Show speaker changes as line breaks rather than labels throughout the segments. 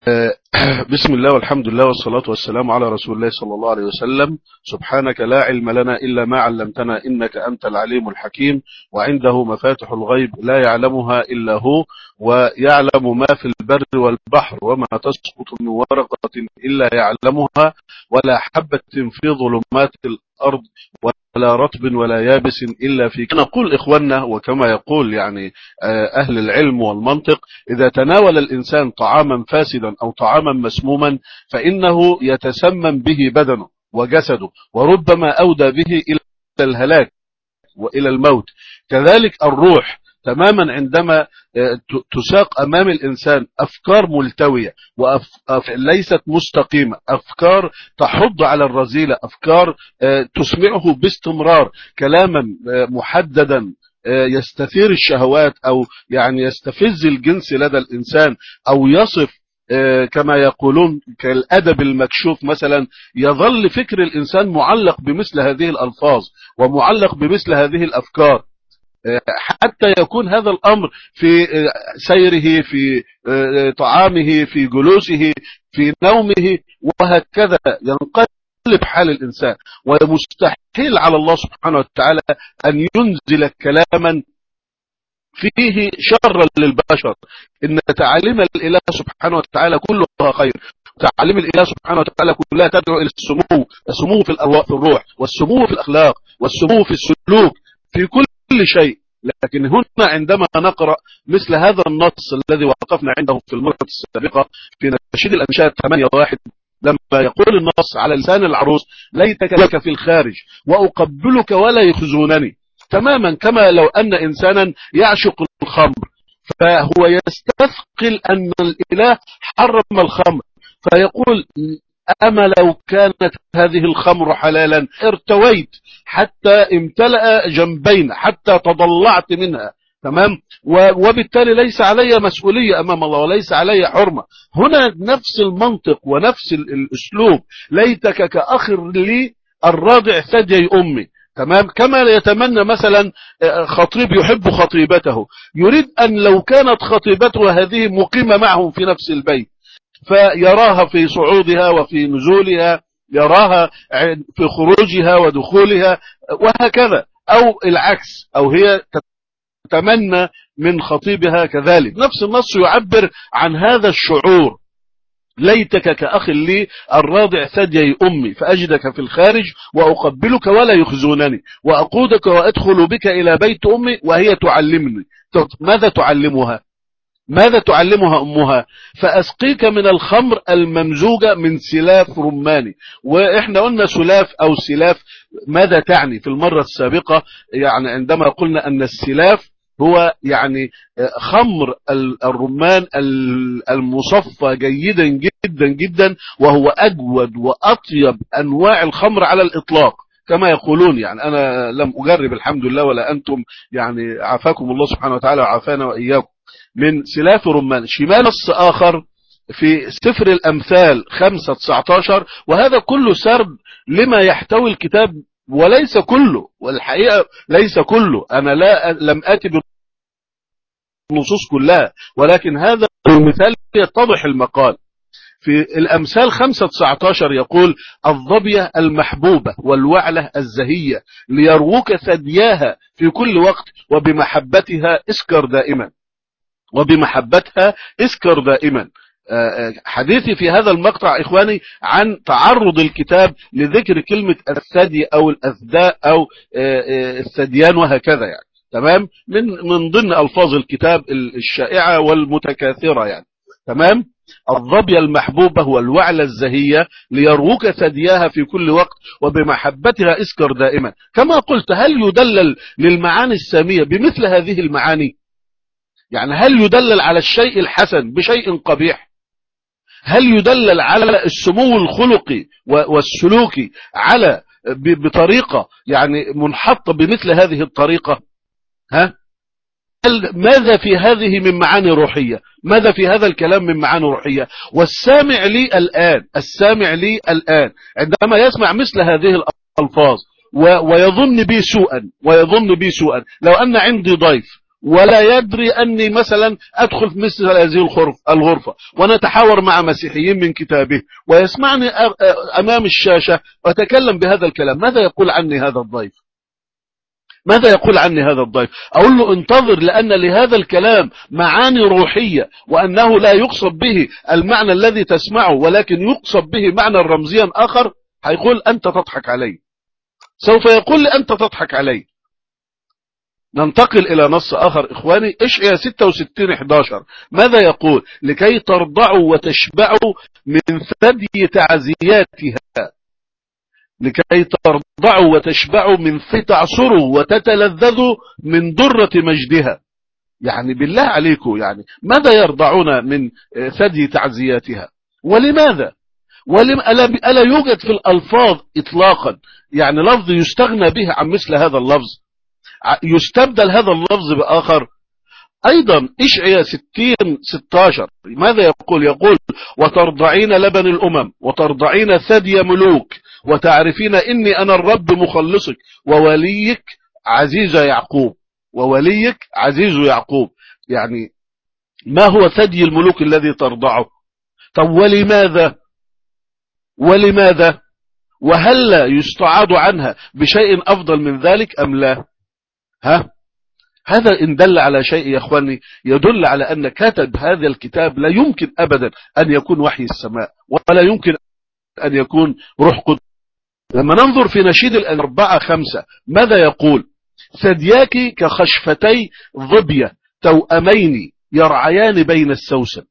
بسم الله والحمد لله والصلاة والسلام على رسول الله صلى الله عليه وسلم سبحانك لا علم لنا إلا ما علمتنا إنك أنت العليم الحكيم وعنده مفاتح الغيب لا يعلمها إلا هو ويعلم ما في البر والبحر وما تسقط من ورقة إلا يعلمها ولا حبة في ظلمات الأرض ولا رطب ولا يابس إلا في نقول إخواننا وكما يقول يعني أهل العلم والمنطق إذا تناول الإنسان طعاما فاسدا أو طعاما مسموما فإنه يتسمم به بدنه وجسده وربما أودى به إلى الهلاك وإلى الموت كذلك الروح تماما عندما تساق أمام الإنسان أفكار ملتوية وليست مستقيمة أفكار تحض على الرذيلة أفكار تسمعه باستمرار كلاما محددا يستثير الشهوات أو يعني يستفز الجنس لدى الإنسان أو يصف كما يقولون كالأدب المكشوف مثلا يظل فكر الإنسان معلق بمثل هذه الألفاظ ومعلق بمثل هذه الأفكار حتى يكون هذا الأمر في سيره في طعامه في جلوسه في نومه وهكذا ينقلب حال الإنسان ومستحيل على الله سبحانه وتعالى أن ينزل كلاما فيه شرا للبشر إن تعاليم الإله سبحانه وتعالى كلها خير تعاليم الإله سبحانه وتعالى كلها تدعو إلى السمو السمو في في الروح والسمو في الأخلاق والسمو في السلوك في كل كل شيء لكن هنا عندما نقرأ مثل هذا النص الذي وقفنا عنده في المرة السابقة في نشيد الأنشاد 8 واحد لما يقول النص على لسان العروس ليتك لك في الخارج وأقبلك ولا يخزونني تماما كما لو أن إنسانا يعشق الخمر فهو يستثقل أن الإله حرم الخمر فيقول أما لو كانت هذه الخمر حلالا ارتويت حتى امتلأ جنبين حتى تضلعت منها تمام وبالتالي ليس علي مسؤولية أمام الله وليس علي حرمة هنا نفس المنطق ونفس الأسلوب ليتك كأخ لي الراضع ثدي أمي تمام كما يتمنى مثلا خطيب يحب خطيبته يريد أن لو كانت خطيبته هذه مقيمة معهم في نفس البيت فيراها في صعودها وفي نزولها يراها في خروجها ودخولها وهكذا أو العكس أو هي تتمنى من خطيبها كذلك نفس النص يعبر عن هذا الشعور ليتك كأخ لي الراضع ثدي أمي فأجدك في الخارج وأقبلك ولا يخزونني وأقودك وأدخل بك إلى بيت أمي وهي تعلمني ماذا تعلمها ماذا تعلمها أمها فأسقيك من الخمر الممزوجة من سلاف رماني وإحنا قلنا سلاف أو سلاف ماذا تعني في المرة السابقة يعني عندما قلنا أن السلاف هو يعني خمر الرمان المصفى جيدا جدا جدا وهو أجود وأطيب أنواع الخمر على الإطلاق كما يقولون يعني أنا لم أجرب الحمد لله ولا أنتم يعني عافاكم الله سبحانه وتعالى وعافانا وإياكم من سلاف رمان شمال نص آخر في سفر الأمثال 5 19 وهذا كله سرد لما يحتوي الكتاب وليس كله والحقيقة ليس كله أنا لا لم آتي بالنصوص كلها ولكن هذا المثال يتضح المقال في الأمثال 5 19 يقول الظبية المحبوبة والوعلة الزهية ليروك ثدياها في كل وقت وبمحبتها اسكر دائما وبمحبتها اسكر دائما حديثي في هذا المقطع إخواني عن تعرض الكتاب لذكر كلمة الثدي أو الأثداء أو الثديان وهكذا يعني تمام من من ضمن ألفاظ الكتاب الشائعة والمتكاثرة يعني تمام الظبية المحبوبة والوعلة الزهية ليروك ثدياها في كل وقت وبمحبتها اسكر دائما كما قلت هل يدلل للمعاني السامية بمثل هذه المعاني يعني هل يدلل على الشيء الحسن بشيء قبيح هل يدلل على السمو الخلقي والسلوكي على بطريقة يعني منحطة بمثل هذه الطريقة ها ماذا في هذه من معاني روحية ماذا في هذا الكلام من معاني روحية والسامع لي الآن السامع لي الآن عندما يسمع مثل هذه الألفاظ ويظن بي سوءا ويظن بي سوءا لو أن عندي ضيف ولا يدري أني مثلا أدخل في مثل هذه الغرفة ونتحاور مع مسيحيين من كتابه ويسمعني أمام الشاشة وأتكلم بهذا الكلام ماذا يقول عني هذا الضيف ماذا يقول عني هذا الضيف أقول له انتظر لأن لهذا الكلام معاني روحية وأنه لا يقصد به المعنى الذي تسمعه ولكن يقصد به معنى رمزيا آخر هيقول أنت تضحك علي سوف يقول لي أنت تضحك علي ننتقل إلى نص آخر إخواني إشعيا 66 11 ماذا يقول لكي ترضعوا وتشبعوا من ثدي تعزياتها لكي ترضعوا وتشبعوا من تعصروا وتتلذذوا من درة مجدها يعني بالله عليكم يعني ماذا يرضعون من ثدي تعزياتها ولماذا ولم ألا يوجد في الألفاظ إطلاقا يعني لفظ يستغنى به عن مثل هذا اللفظ يستبدل هذا اللفظ بآخر أيضا إشعيا 60 16 ماذا يقول يقول وترضعين لبن الأمم وترضعين ثدي ملوك وتعرفين إني أنا الرب مخلصك ووليك عزيز يعقوب ووليك عزيز يعقوب يعني ما هو ثدي الملوك الذي ترضعه طب ولماذا ولماذا وهل يستعاض عنها بشيء أفضل من ذلك أم لا ها هذا إن دل على شيء يا أخواني يدل على أن كاتب هذا الكتاب لا يمكن أبدا أن يكون وحي السماء ولا يمكن أن يكون روح قدس لما ننظر في نشيد الأربعة خمسة ماذا يقول ثدياك كخشفتي ظبية توأمين يرعيان بين السوسن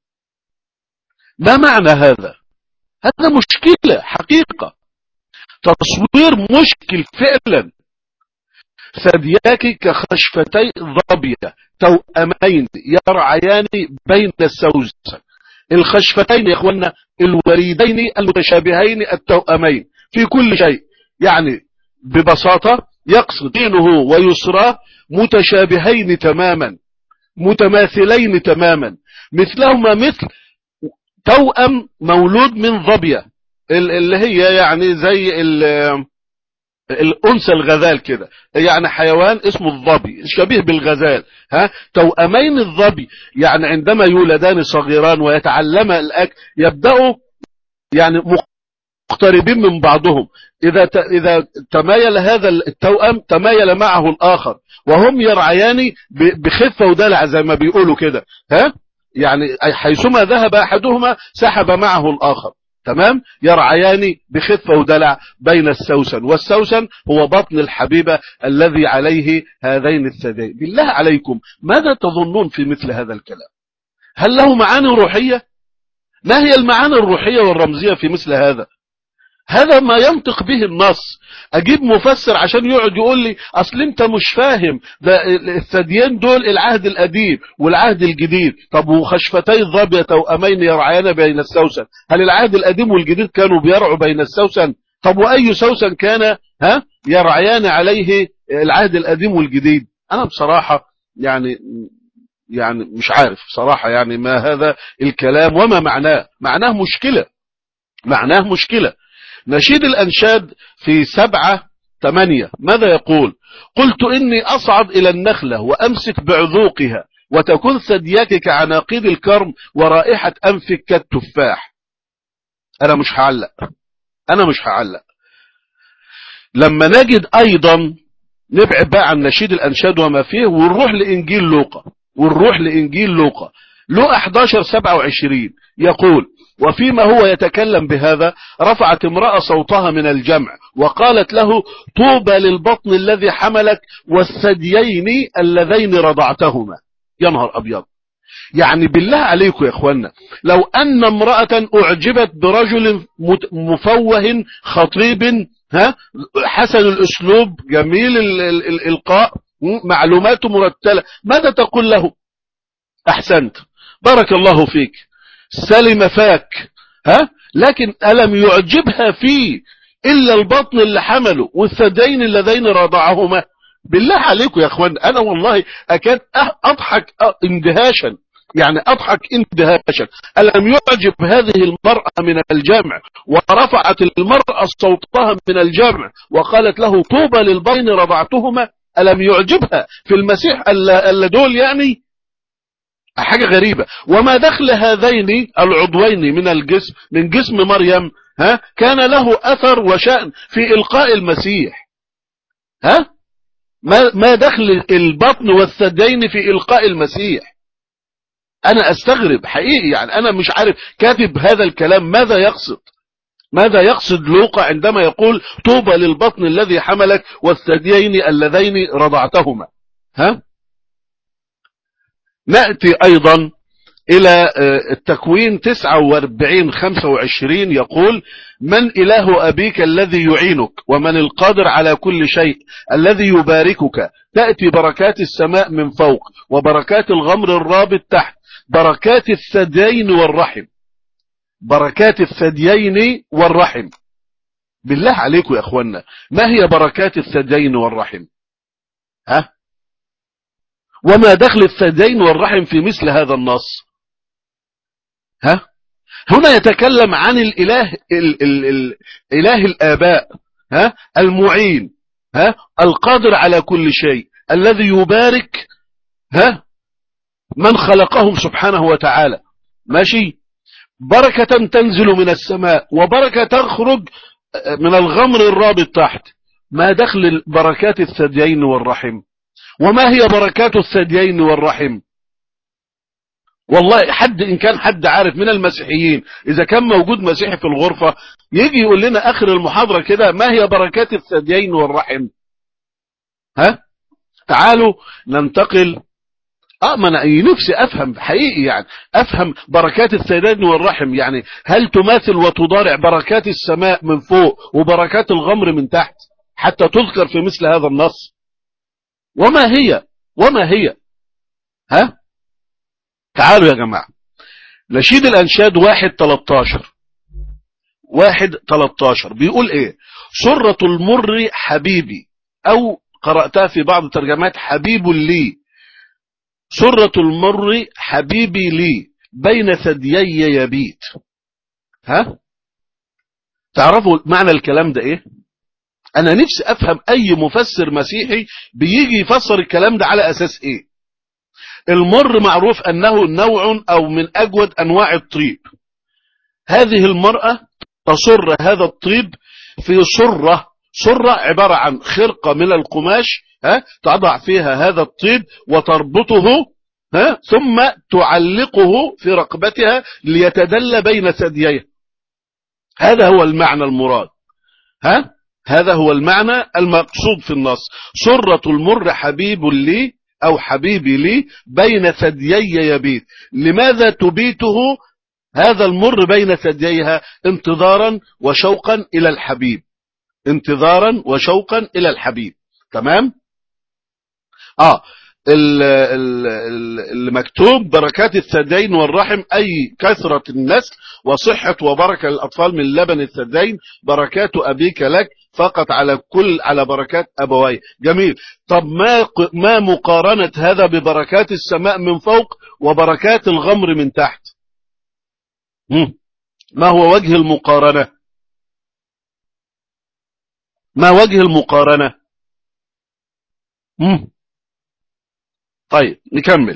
ما معنى هذا هذا مشكلة حقيقة تصوير مشكل فعلا ثدياك كخشفتي ظبية توأمين يرعيان بين السوسن الخشفتين يا اخوانا الوريدين المتشابهين التوأمين في كل شيء يعني ببساطة يقصد دينه ويسراه متشابهين تماما متماثلين تماما مثلهما مثل توأم مولود من ظبية اللي هي يعني زي الأنثى الغزال كده يعني حيوان اسمه الظبي شبيه بالغزال ها توأمين الظبي يعني عندما يولدان صغيران ويتعلم الأكل يبدأوا يعني مقتربين من بعضهم إذا إذا تمايل هذا التوأم تمايل معه الآخر وهم يرعيان بخفة ودلع زي ما بيقولوا كده ها يعني حيثما ذهب أحدهما سحب معه الآخر تمام يرعيان بخفة ودلع بين السوسن والسوسن هو بطن الحبيبة الذي عليه هذين الثدين بالله عليكم ماذا تظنون في مثل هذا الكلام هل له معاني روحية ما هي المعاني الروحية والرمزية في مثل هذا هذا ما ينطق به النص اجيب مفسر عشان يقعد يقول لي اصل انت مش فاهم ده الثديين دول العهد القديم والعهد الجديد طب وخشفتي الظبية توأمين يرعيان بين السوسن هل العهد القديم والجديد كانوا بيرعوا بين السوسن طب واي سوسن كان ها يرعيان عليه العهد القديم والجديد انا بصراحة يعني يعني مش عارف صراحة يعني ما هذا الكلام وما معناه معناه مشكلة معناه مشكلة نشيد الأنشاد في سبعة ثمانية ماذا يقول قلت إني أصعد إلى النخلة وأمسك بعذوقها وتكون ثدياك كعناقيد الكرم ورائحة أنفك كالتفاح أنا مش هعلق أنا مش هعلق لما نجد أيضا نبعد بقى عن نشيد الأنشاد وما فيه ونروح لإنجيل لوقا ونروح لإنجيل لوقا لوقا 11 27 يقول وفيما هو يتكلم بهذا رفعت امرأة صوتها من الجمع وقالت له طوبى للبطن الذي حملك والثديين اللذين رضعتهما يا نهار أبيض يعني بالله عليكم يا اخوانا لو ان امرأة اعجبت برجل مفوه خطيب ها حسن الاسلوب جميل الالقاء معلوماته مرتلة ماذا تقول له احسنت بارك الله فيك سلم فاك ها لكن ألم يعجبها فيه إلا البطن اللي حمله والثدين اللذين رضعهما بالله عليكم يا اخوان انا والله اكاد اضحك اندهاشا يعني اضحك اندهاشا الم يعجب هذه المرأة من الجمع ورفعت المرأة صوتها من الجمع وقالت له طوبى للبطن رضعتهما ألم يعجبها في المسيح ألا, ألا دول يعني حاجة غريبة وما دخل هذين العضوين من الجسم من جسم مريم ها كان له أثر وشأن في إلقاء المسيح ها ما ما دخل البطن والثديين في إلقاء المسيح أنا أستغرب حقيقي يعني أنا مش عارف كاتب هذا الكلام ماذا يقصد ماذا يقصد لوقا عندما يقول طوبى للبطن الذي حملك والثديين اللذين رضعتهما ها نأتي أيضا إلى التكوين 49 25 يقول من إله أبيك الذي يعينك ومن القادر على كل شيء الذي يباركك تأتي بركات السماء من فوق وبركات الغمر الرابط تحت بركات الثديين والرحم بركات الثديين والرحم بالله عليكم يا اخوانا ما هي بركات الثديين والرحم ها وما دخل الثديين والرحم في مثل هذا النص ها هنا يتكلم عن الاله ال ال ال اله الاباء ها المعين ها القادر على كل شيء الذي يبارك ها من خلقهم سبحانه وتعالى ماشي بركة تنزل من السماء وبركة تخرج من الغمر الرابط تحت ما دخل بركات الثديين والرحم وما هي بركات الثديين والرحم والله حد إن كان حد عارف من المسيحيين إذا كان موجود مسيحي في الغرفة يجي يقول لنا آخر المحاضرة كده ما هي بركات الثديين والرحم ها تعالوا ننتقل اه ما انا نفسي افهم حقيقي يعني افهم بركات الثديين والرحم يعني هل تماثل وتضارع بركات السماء من فوق وبركات الغمر من تحت حتى تذكر في مثل هذا النص وما هي وما هي ها تعالوا يا جماعة نشيد الانشاد واحد تلتاشر واحد تلتاشر بيقول ايه سرة المر حبيبي او قرأتها في بعض الترجمات حبيب لي سرة المر حبيبي لي بين ثديي يبيت ها تعرفوا معنى الكلام ده ايه انا نفسي افهم اي مفسر مسيحي بيجي يفسر الكلام ده على اساس ايه المر معروف انه نوع او من اجود انواع الطيب هذه المرأة تصر هذا الطيب في صرة صرة عبارة عن خرقة من القماش ها تضع فيها هذا الطيب وتربطه ها ثم تعلقه في رقبتها ليتدلى بين ثدييها هذا هو المعنى المراد ها هذا هو المعنى المقصود في النص سرة المر حبيب لي او حبيبي لي بين ثديي يبيت لماذا تبيته هذا المر بين ثدييها انتظارا وشوقا الى الحبيب انتظارا وشوقا الى الحبيب تمام اه المكتوب بركات الثدين والرحم أي كثرة النسل وصحة وبركة للأطفال من لبن الثدين بركات أبيك لك فقط على كل على بركات أبوي جميل طب ما ما مقارنة هذا ببركات السماء من فوق وبركات الغمر من تحت ما هو وجه المقارنة ما وجه المقارنة مم. طيب نكمل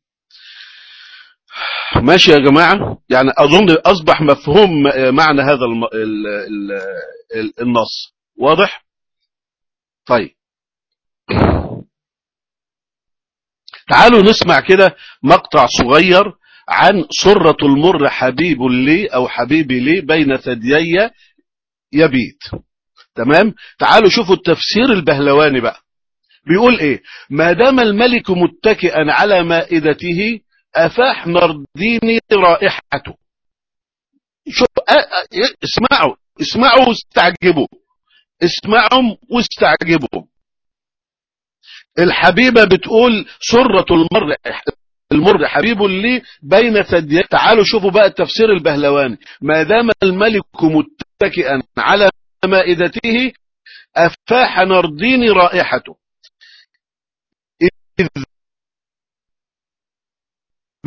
ماشي يا جماعة يعني أظن أصبح مفهوم معنى هذا الم... ال... ال... النص واضح طيب تعالوا نسمع كده مقطع صغير عن سرة المر حبيب لي أو حبيبي لي بين ثديي يبيت تمام تعالوا شوفوا التفسير البهلواني بقى بيقول ايه ما دام الملك متكئا على مائدته افاح نرديني رائحته شو اسمعوا اسمعوا واستعجبوا اسمعوا واستعجبوا الحبيبة بتقول سرة المر المر حبيب لي بين ثديي تعالوا شوفوا بقى التفسير البهلواني ما دام الملك متكئا على مائدته أفاح نرديني رائحته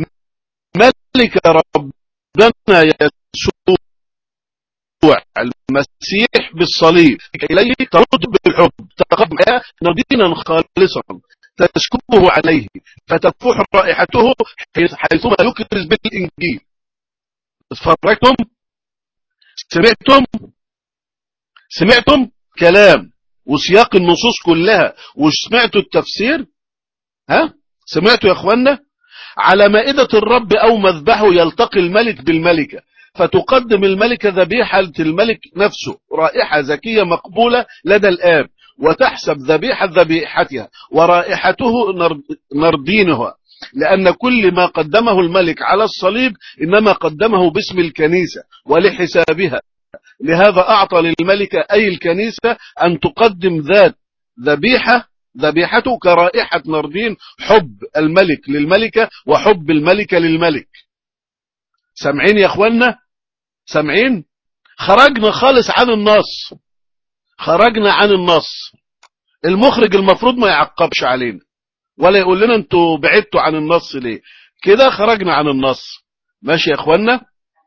ملك ربنا يسوع المسيح بالصليب إليه ترد بالحب تقبل دينا خالصا تسكبه عليه فتفوح رائحته حيثما يكرز بالإنجيل اتفرجتم سمعتم سمعتم كلام وسياق النصوص كلها وسمعتوا التفسير ها سمعتوا يا اخوانا على مائدة الرب او مذبحه يلتقي الملك بالملكة فتقدم الملكة ذبيحة الملك نفسه رائحة زكية مقبولة لدى الآب وتحسب ذبيحة ذبيحتها ورائحته نردينها لأن كل ما قدمه الملك على الصليب إنما قدمه باسم الكنيسة ولحسابها لهذا أعطى للملكة أي الكنيسة أن تقدم ذات ذبيحة ذبيحته كرائحة نردين حب الملك للملكة وحب الملكة للملك سامعين يا اخوانا سامعين خرجنا خالص عن النص خرجنا عن النص المخرج المفروض ما يعقبش علينا ولا يقول لنا انتوا بعدتوا عن النص ليه كده خرجنا عن النص ماشي يا اخوانا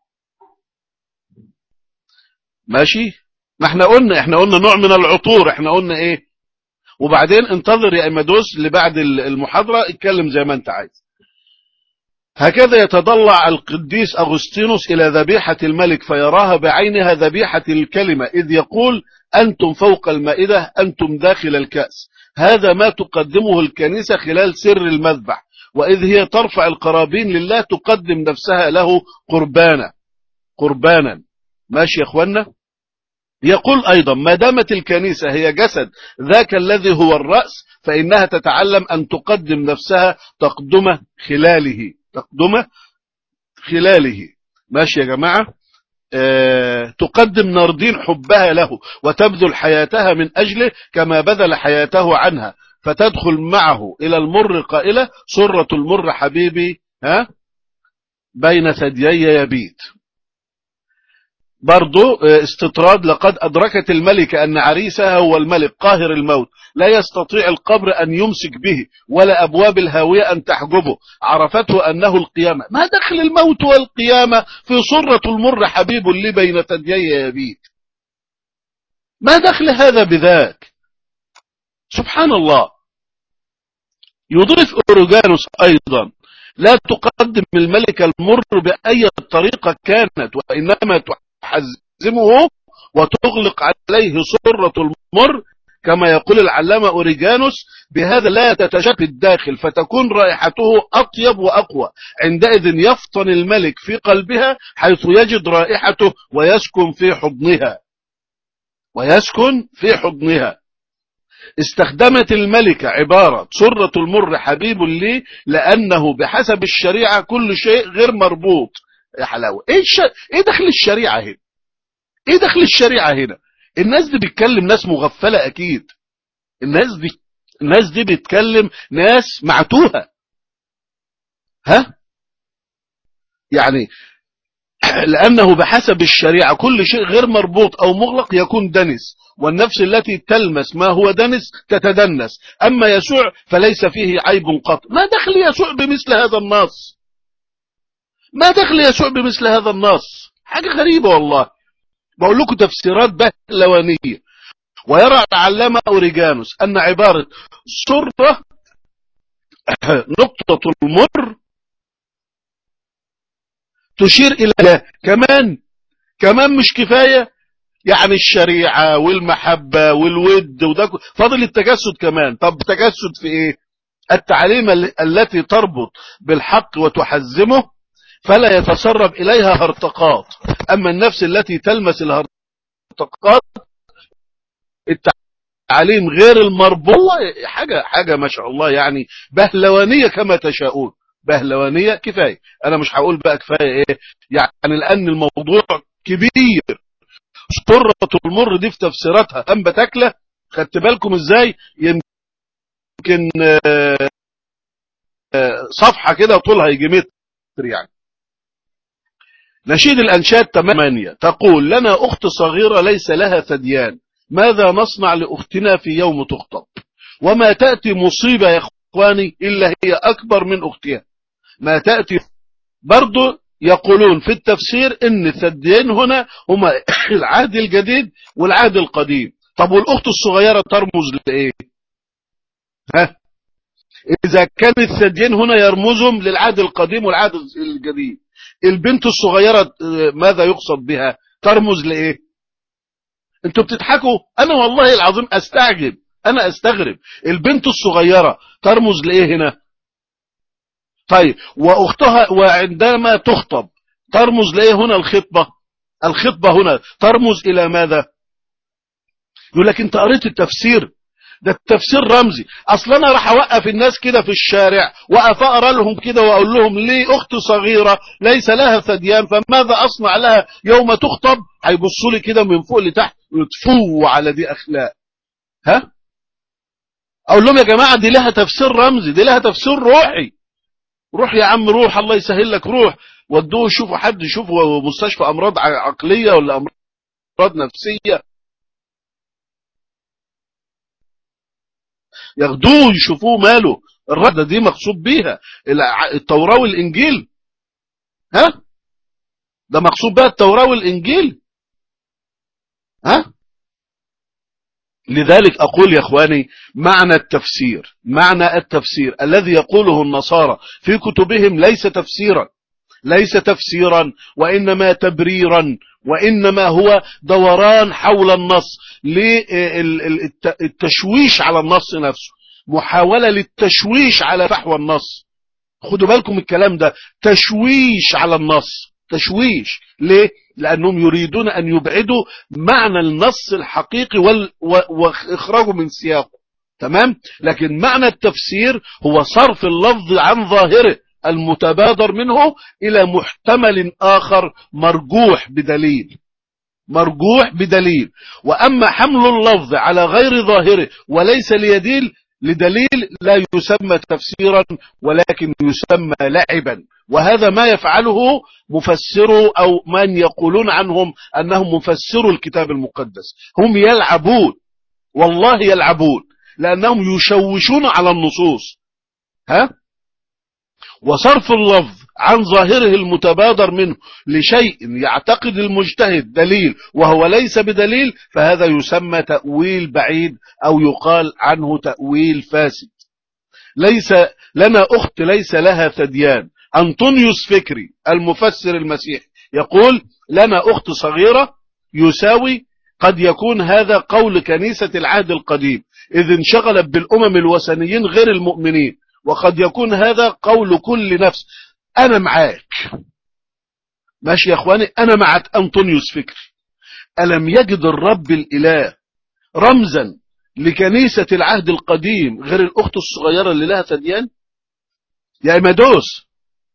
ماشي ما احنا قلنا احنا قلنا نوع من العطور احنا قلنا ايه وبعدين انتظر يا امادوس لبعد المحاضرة اتكلم زي ما انت عايز هكذا يتضلع القديس أغسطينوس إلى ذبيحة الملك فيراها بعينها ذبيحة الكلمة إذ يقول أنتم فوق المائدة أنتم داخل الكأس هذا ما تقدمه الكنيسة خلال سر المذبح وإذ هي ترفع القرابين لله تقدم نفسها له قربانا قربانا ماشي يا اخوانا يقول أيضا ما دامت الكنيسة هي جسد ذاك الذي هو الرأس فإنها تتعلم أن تقدم نفسها تقدمة خلاله تقدمة خلاله ماشي يا جماعة أه تقدم ناردين حبها له وتبذل حياتها من أجله كما بذل حياته عنها فتدخل معه إلى المر قائلة سرة المر حبيبي ها بين ثديي يبيت برضو استطراد لقد أدركت الملكة أن عريسها هو الملك قاهر الموت لا يستطيع القبر أن يمسك به ولا أبواب الهاوية أن تحجبه عرفته أنه القيامة ما دخل الموت والقيامة في صرة المر حبيب لي بين ثديي يبيت ما دخل هذا بذاك سبحان الله يضيف أوروجانوس أيضا لا تقدم الملكة المر بأي طريقة كانت وإنما تحزمه وتغلق عليه صرة المر كما يقول العلامة أوريجانوس بهذا لا تتشف الداخل فتكون رائحته أطيب وأقوى عندئذ يفطن الملك في قلبها حيث يجد رائحته ويسكن في حضنها ويسكن في حضنها استخدمت الملكة عبارة سرة المر حبيب لي لأنه بحسب الشريعة كل شيء غير مربوط يا حلاوة ايه, الش... ايه دخل الشريعة هنا ايه دخل الشريعة هنا الناس دي بتكلم ناس مغفلة اكيد الناس دي الناس دي بتكلم ناس معتوهة ها يعني لأنه بحسب الشريعة كل شيء غير مربوط أو مغلق يكون دنس والنفس التي تلمس ما هو دنس تتدنس أما يسوع فليس فيه عيب قط ما دخل يسوع بمثل هذا النص ما دخل يسوع بمثل هذا النص حاجة غريبة والله بقول لكم تفسيرات بهلوانية ويرى العلامة أوريجانوس أن عبارة سرة نقطة المر تشير إلى كمان كمان مش كفاية يعني الشريعة والمحبة والود وده فاضل التجسد كمان طب تجسد في ايه التعليم التي تربط بالحق وتحزمه فلا يتسرب إليها هرطقات أما النفس التي تلمس الهرطقات التعليم غير المربوة حاجة, حاجة ما شاء الله يعني بهلوانية كما تشاءون بهلوانية كفاية أنا مش هقول بقى كفاية إيه يعني لأن الموضوع كبير سرة المر دي في تفسيراتها أم بتاكله خدت بالكم إزاي يمكن صفحة كده طولها يجي متر يعني نشيد الأنشاد تمانية تقول لنا أخت صغيرة ليس لها ثديان ماذا نصنع لأختنا في يوم تخطب وما تأتي مصيبة يا إخواني إلا هي أكبر من أختها ما تأتي برضو يقولون في التفسير ان الثديين هنا هما العهد الجديد والعهد القديم طب والاخت الصغيرة ترمز لايه ها اذا كان الثديين هنا يرمزهم للعهد القديم والعهد الجديد البنت الصغيرة ماذا يقصد بها ترمز لايه انتوا بتضحكوا انا والله العظيم استعجب انا استغرب البنت الصغيرة ترمز لايه هنا طيب واختها وعندما تخطب ترمز لايه هنا الخطبة الخطبة هنا ترمز الى ماذا يقول لك انت قريت التفسير ده التفسير رمزي اصلا انا راح اوقف الناس كده في الشارع واقف اقرا لهم كده واقول لهم ليه اخت صغيره ليس لها ثديان فماذا اصنع لها يوم تخطب هيبصوا لي كده من فوق لتحت ويتفوا على دي اخلاق ها اقول لهم يا جماعه دي لها تفسير رمزي دي لها تفسير روحي روح يا عم روح الله يسهل لك روح ودوه شوفوا حد يشوفوا مستشفى امراض عقليه ولا امراض نفسيه ياخدوه يشوفوه ماله الردة دي مقصود بيها التوراة والإنجيل ها ده مقصود بها التوراة والإنجيل ها لذلك أقول يا أخواني معنى التفسير معنى التفسير الذي يقوله النصارى في كتبهم ليس تفسيرا ليس تفسيرا وإنما تبريرا وإنما هو دوران حول النص للتشويش على النص نفسه محاولة للتشويش على فحوى النص خدوا بالكم الكلام ده تشويش على النص تشويش ليه لأنهم يريدون أن يبعدوا معنى النص الحقيقي وال... و... وإخراجه من سياقه تمام لكن معنى التفسير هو صرف اللفظ عن ظاهره المتبادر منه إلى محتمل آخر مرجوح بدليل مرجوح بدليل وأما حمل اللفظ على غير ظاهره وليس ليديل لدليل لا يسمى تفسيرا ولكن يسمى لعبا وهذا ما يفعله مفسروا أو من يقولون عنهم أنهم مفسروا الكتاب المقدس هم يلعبون والله يلعبون لأنهم يشوشون على النصوص ها وصرف اللفظ عن ظاهره المتبادر منه لشيء يعتقد المجتهد دليل وهو ليس بدليل فهذا يسمى تأويل بعيد أو يقال عنه تأويل فاسد ليس لنا أخت ليس لها ثديان أنطونيوس فكري المفسر المسيحي يقول لنا أخت صغيرة يساوي قد يكون هذا قول كنيسة العهد القديم إذ انشغلت بالأمم الوثنيين غير المؤمنين وقد يكون هذا قول كل نفس أنا معاك ماشي يا أخواني أنا معك أنطونيوس فكري ألم يجد الرب الإله رمزا لكنيسة العهد القديم غير الأخت الصغيرة اللي لها ثديان يا إمادوس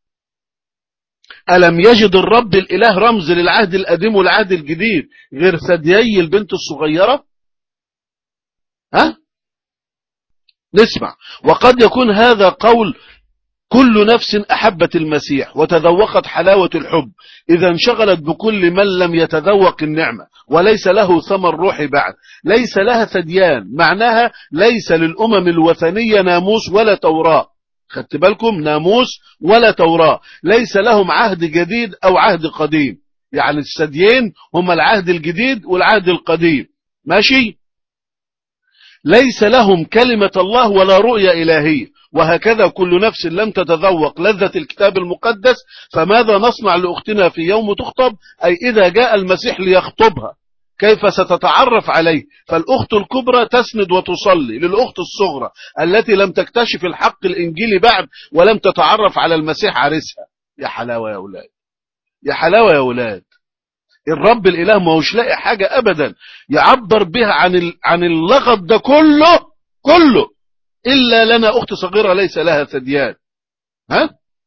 ألم يجد الرب الإله رمز للعهد القديم والعهد الجديد غير ثديي البنت الصغيرة ها نسمع وقد يكون هذا قول كل نفس أحبت المسيح وتذوقت حلاوة الحب إذا انشغلت بكل من لم يتذوق النعمة وليس له ثمر روحي بعد ليس لها ثديان معناها ليس للأمم الوثنية ناموس ولا توراة خدت بالكم ناموس ولا توراة ليس لهم عهد جديد أو عهد قديم يعني الثديين هم العهد الجديد والعهد القديم ماشي ليس لهم كلمة الله ولا رؤية إلهية وهكذا كل نفس لم تتذوق لذة الكتاب المقدس فماذا نصنع لأختنا في يوم تخطب أي إذا جاء المسيح ليخطبها كيف ستتعرف عليه فالأخت الكبرى تسند وتصلي للأخت الصغرى التي لم تكتشف الحق الإنجيلي بعد ولم تتعرف على المسيح عرسها يا حلاوة يا أولاد يا حلاوة يا أولاد الرب الإله ما هوش لاقي حاجة أبدا يعبر بها عن عن اللغط ده كله كله إلا لنا أخت صغيرة ليس لها ثديان ها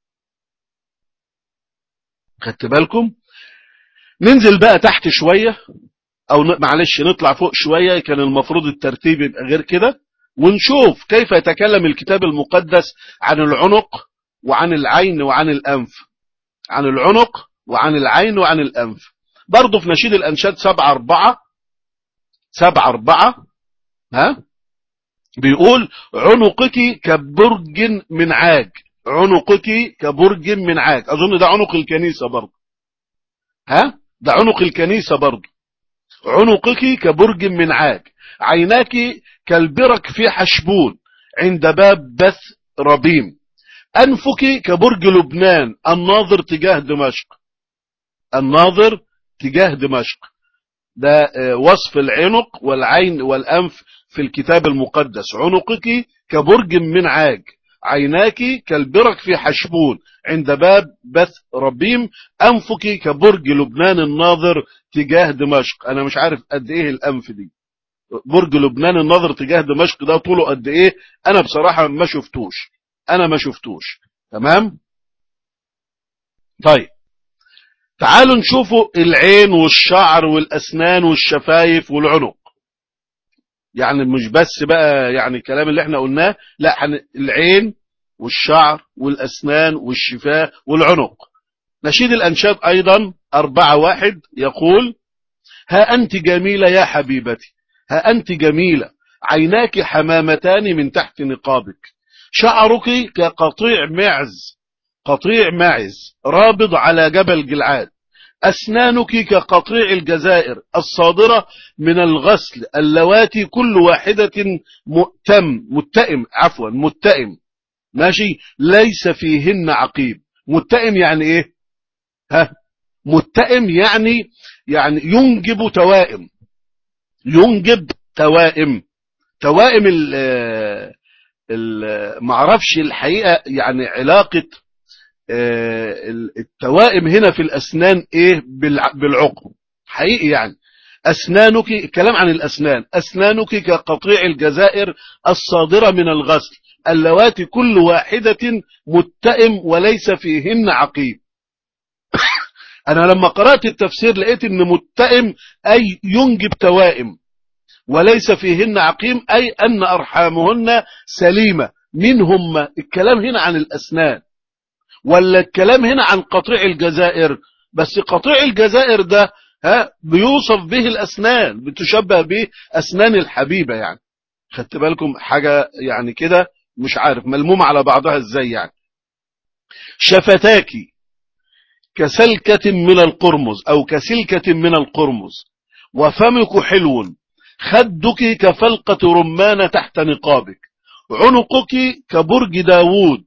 خدت بالكم ننزل بقى تحت شوية أو معلش نطلع فوق شوية كان المفروض الترتيب يبقى غير كده ونشوف كيف يتكلم الكتاب المقدس عن العنق وعن العين وعن الأنف عن العنق وعن العين وعن الأنف برضه في نشيد الأنشاد سبعة أربعة سبعة أربعة ها بيقول عنقك كبرج من عاج عنقك كبرج من عاج اظن ده عنق الكنيسة برضه ها ده عنق الكنيسة برضه عنقك كبرج من عاج عيناك كالبرك في حشبون عند باب بث ربيم أنفك كبرج لبنان الناظر تجاه دمشق الناظر تجاه دمشق ده وصف العنق والعين والأنف في الكتاب المقدس عنقك كبرج من عاج عيناك كالبرك في حشبون عند باب بث ربيم أنفك كبرج لبنان الناظر تجاه دمشق أنا مش عارف قد إيه الأنف دي برج لبنان الناظر تجاه دمشق ده طوله قد إيه أنا بصراحة ما شفتوش أنا ما شفتوش تمام طيب تعالوا نشوفوا العين والشعر والأسنان والشفايف والعنق يعني مش بس بقى يعني الكلام اللي احنا قلناه لا العين والشعر والأسنان والشفاه والعنق نشيد الأنشاد أيضا أربعة واحد يقول ها أنت جميلة يا حبيبتي ها أنت جميلة عيناك حمامتان من تحت نقابك شعرك كقطيع معز قطيع معز رابض على جبل جلعاد أسنانك كقطيع الجزائر الصادرة من الغسل اللواتي كل واحدة مؤتم متئم عفوا متئم ماشي ليس فيهن عقيب متئم يعني ايه ها متئم يعني يعني ينجب توائم ينجب توائم توائم ال معرفش الحقيقة يعني علاقة التوائم هنا في الأسنان إيه بالعقم حقيقي يعني أسنانك الكلام عن الأسنان أسنانك كقطيع الجزائر الصادرة من الغسل اللواتي كل واحدة متئم وليس فيهن عقيم أنا لما قرأت التفسير لقيت أن متئم أي ينجب توائم وليس فيهن عقيم أي أن أرحامهن سليمة منهم الكلام هنا عن الأسنان ولا الكلام هنا عن قطيع الجزائر بس قطيع الجزائر ده ها بيوصف به الأسنان بتشبه به أسنان الحبيبة يعني خدت بالكم حاجة يعني كده مش عارف ملمومة على بعضها ازاي يعني شفتاكي كسلكة من القرمز أو كسلكة من القرمز وفمك حلو خدك كفلقة رمان تحت نقابك عنقك كبرج داوود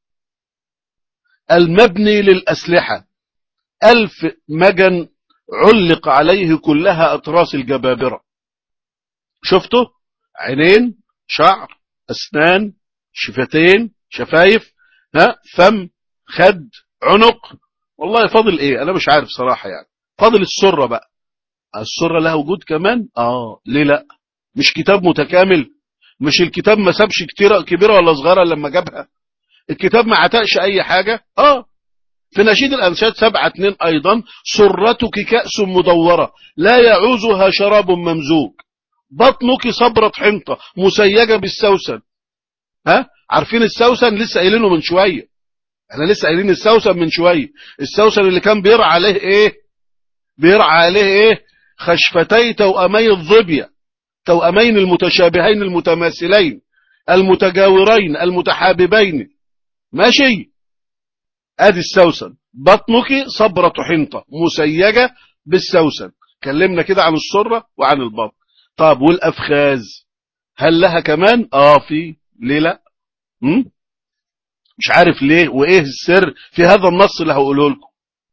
المبني للأسلحة ألف مجن علق عليه كلها أطراس الجبابرة شفتوا عينين شعر أسنان شفتين شفايف ها فم خد عنق والله فاضل ايه انا مش عارف صراحة يعني فاضل السرة بقى السرة لها وجود كمان اه ليه لا مش كتاب متكامل مش الكتاب ما سابش كتيرة كبيرة ولا صغيرة لما جابها الكتاب ما عتقش اي حاجة اه في نشيد الانشاد سبعة اتنين ايضا سرتك كأس مدورة لا يعوزها شراب ممزوج بطنك صبرة حنطة مسيجة بالسوسن ها عارفين السوسن لسه قايلينه من شوية احنا لسه قايلين السوسن من شوية السوسن اللي كان بيرعى عليه ايه بيرعى عليه ايه خشفتي توأمي الظبية توأمين المتشابهين المتماثلين المتجاورين المتحاببين ماشي ادي السوسن بطنك صبرة حنطة مسيجة بالسوسن كلمنا كده عن السرة وعن البطن طب والافخاذ هل لها كمان اه في ليه لا م? مش عارف ليه وايه السر في هذا النص اللي هقوله لكم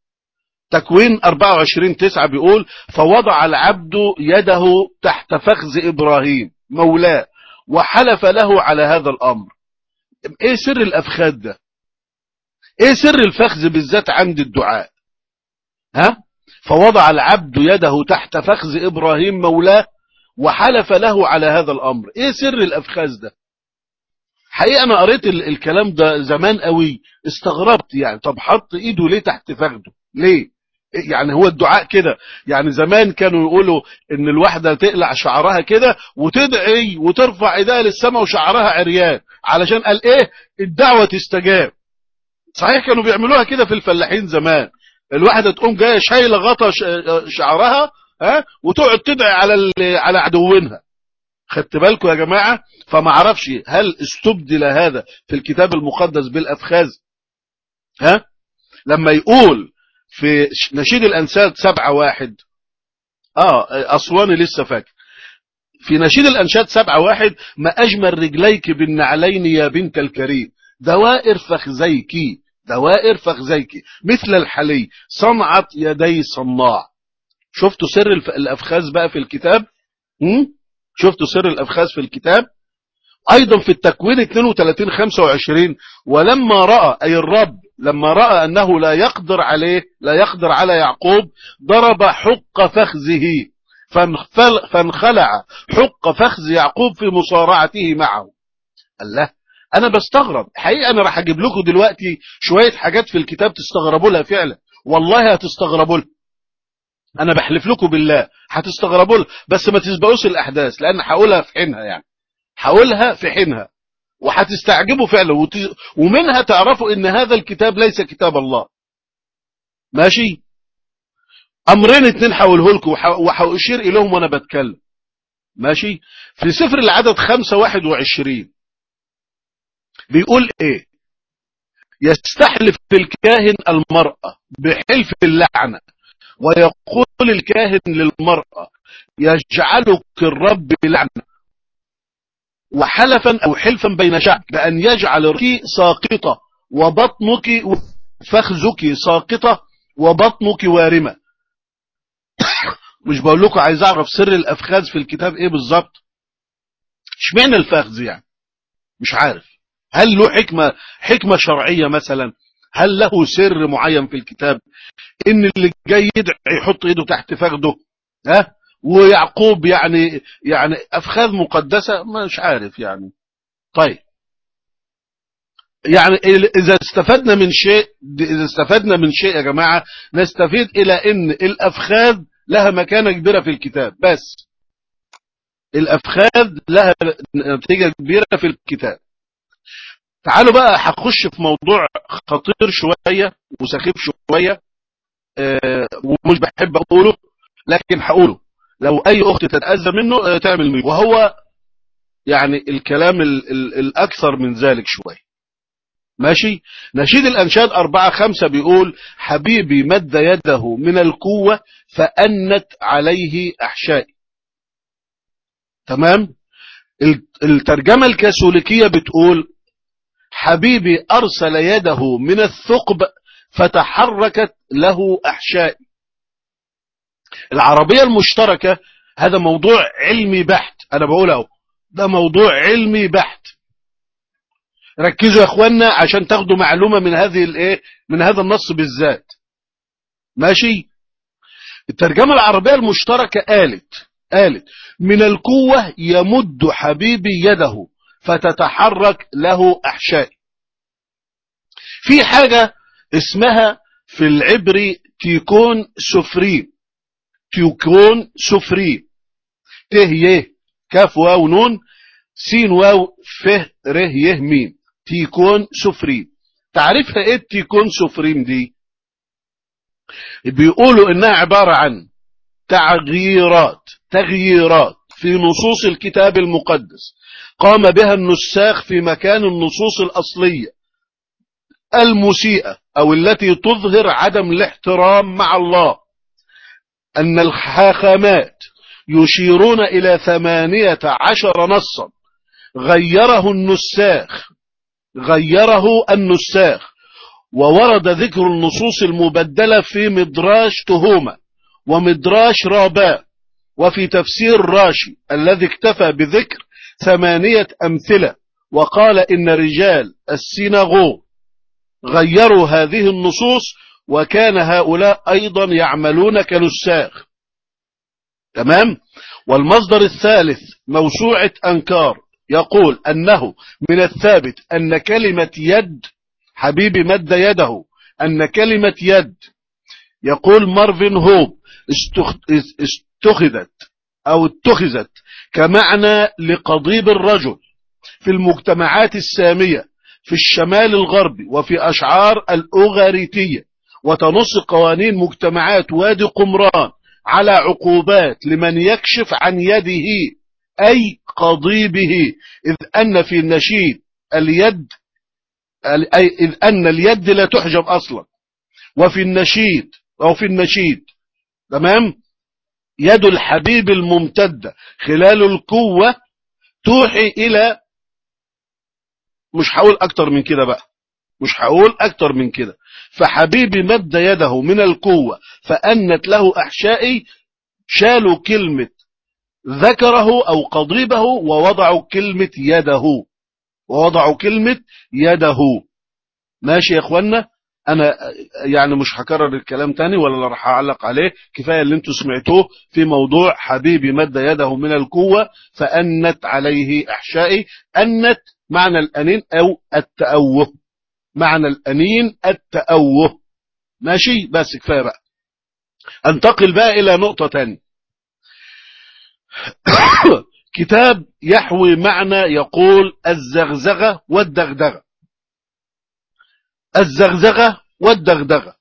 تكوين 24 9 بيقول فوضع العبد يده تحت فخذ ابراهيم مولاه وحلف له على هذا الامر ايه سر الافخاذ ده ايه سر الفخذ بالذات عند الدعاء ها فوضع العبد يده تحت فخذ ابراهيم مولاه وحلف له على هذا الامر ايه سر الافخاذ ده حقيقة انا قريت الكلام ده زمان قوي استغربت يعني طب حط ايده ليه تحت فخده ليه يعني هو الدعاء كده يعني زمان كانوا يقولوا ان الواحدة تقلع شعرها كده وتدعي وترفع ايديها للسماء وشعرها عريان علشان قال ايه الدعوة تستجاب صحيح كانوا بيعملوها كده في الفلاحين زمان الواحدة تقوم جاية شايلة غطا شعرها ها وتقعد تدعي على على عدوينها خدت بالكم يا جماعة فما اعرفش هل استبدل هذا في الكتاب المقدس بالأفخاذ ها لما يقول في نشيد الأنساد سبعة واحد اه أسواني لسه فاكر في نشيد الأنشاد سبعة واحد ما أجمل رجليك بالنعلين يا بنت الكريم دوائر فخزيك دوائر فخزيك مثل الحلي صنعت يدي صناع شفتوا سر الأفخاذ بقى في الكتاب م? شفتوا سر الأفخاذ في الكتاب أيضا في التكوين 32 25 ولما رأى أي الرب لما رأى أنه لا يقدر عليه لا يقدر على يعقوب ضرب حق فخذه فانخلع حق فخذ يعقوب في مصارعته معه الله انا بستغرب حقيقة انا راح اجيب لكم دلوقتي شوية حاجات في الكتاب تستغربوا لها فعلا والله هتستغربوا لها انا بحلف لكم بالله هتستغربوا لها بس ما تسبقوش الاحداث لان هقولها في حينها يعني هقولها في حينها وهتستعجبوا فعلا وت... ومنها تعرفوا ان هذا الكتاب ليس كتاب الله ماشي امرين اتنين حوله لكم وهاشير اليهم وانا بتكلم ماشي في سفر العدد خمسة واحد وعشرين بيقول ايه يستحلف الكاهن المرأة بحلف اللعنة ويقول الكاهن للمرأة يجعلك الرب لعنة وحلفا او حلفا بين شعب بان يجعل ركي ساقطة وبطنك فخذك ساقطة وبطنك وارمة مش بقول لكم عايز اعرف سر الافخاذ في الكتاب ايه بالظبط اشمعنى الفخذ يعني مش عارف هل له حكمة حكمة شرعية مثلا هل له سر معين في الكتاب ان اللي جاي يدعي يحط ايده تحت فخده ها ويعقوب يعني يعني افخاذ مقدسة مش عارف يعني طيب يعني اذا استفدنا من شيء اذا استفدنا من شيء يا جماعة نستفيد الى ان الافخاذ لها مكانة كبيرة في الكتاب بس الافخاذ لها نتيجة كبيرة في الكتاب تعالوا بقى هخش في موضوع خطير شوية وسخيف شوية أه ومش بحب اقوله لكن هقوله لو اي اخت تتأذى منه تعمل ميه وهو يعني الكلام ال ال الاكثر من ذلك شوية ماشي نشيد الانشاد اربعة خمسة بيقول حبيبي مد يده من القوة فأنت عليه احشائي تمام الترجمة الكاثوليكية بتقول حبيبي أرسل يده من الثقب فتحركت له أحشائي العربية المشتركة هذا موضوع علمي بحت أنا بقوله ده موضوع علمي بحت ركزوا يا اخوانا عشان تاخدوا معلومة من هذه الايه من هذا النص بالذات ماشي الترجمة العربية المشتركة قالت قالت من القوة يمد حبيبي يده فتتحرك له أحشائي في حاجة اسمها في العبري تيكون سفري تيكون سفري ت ي كاف واو نون سين واو ف ر ي ميم تيكون سفري تعرفها ايه تيكون سفريم دي بيقولوا انها عبارة عن تغييرات تغييرات في نصوص الكتاب المقدس قام بها النساخ في مكان النصوص الأصلية المسيئة أو التي تظهر عدم الاحترام مع الله أن الحاخامات يشيرون إلى ثمانية عشر نصا غيره النساخ غيره النساخ وورد ذكر النصوص المبدلة في مدراش تهومة ومدراش راباء وفي تفسير راشي الذي اكتفى بذكر ثمانية أمثلة وقال إن رجال السيناغوغ غيروا هذه النصوص وكان هؤلاء أيضا يعملون كنساخ تمام والمصدر الثالث موسوعة أنكار يقول أنه من الثابت أن كلمة يد حبيبي مد يده أن كلمة يد يقول مارفين هوب استخذت أو اتخذت كمعنى لقضيب الرجل في المجتمعات السامية في الشمال الغربي وفي أشعار الأغاريتية وتنص قوانين مجتمعات وادي قمران على عقوبات لمن يكشف عن يده أي قضيبه إذ أن في النشيد اليد أي إذ أن اليد لا تحجب أصلا وفي النشيد أو في النشيد تمام يد الحبيب الممتدة خلال القوة توحي إلى مش هقول أكتر من كده بقى مش هقول أكتر من كده فحبيبي مد يده من القوة فأنت له أحشائي شالوا كلمة ذكره أو قضيبه ووضعوا كلمة يده ووضعوا كلمة يده ماشي يا اخوانا انا يعني مش هكرر الكلام تاني ولا راح اعلق عليه كفايه اللي انتم سمعتوه في موضوع حبيبي مد يده من القوه فانت عليه احشائي انت معنى الانين او التأوه معنى الانين التأوه ماشي بس كفايه بقى انتقل بقى الى نقطه تانية كتاب يحوي معنى يقول الزغزغه والدغدغه الزغزغة والدغدغة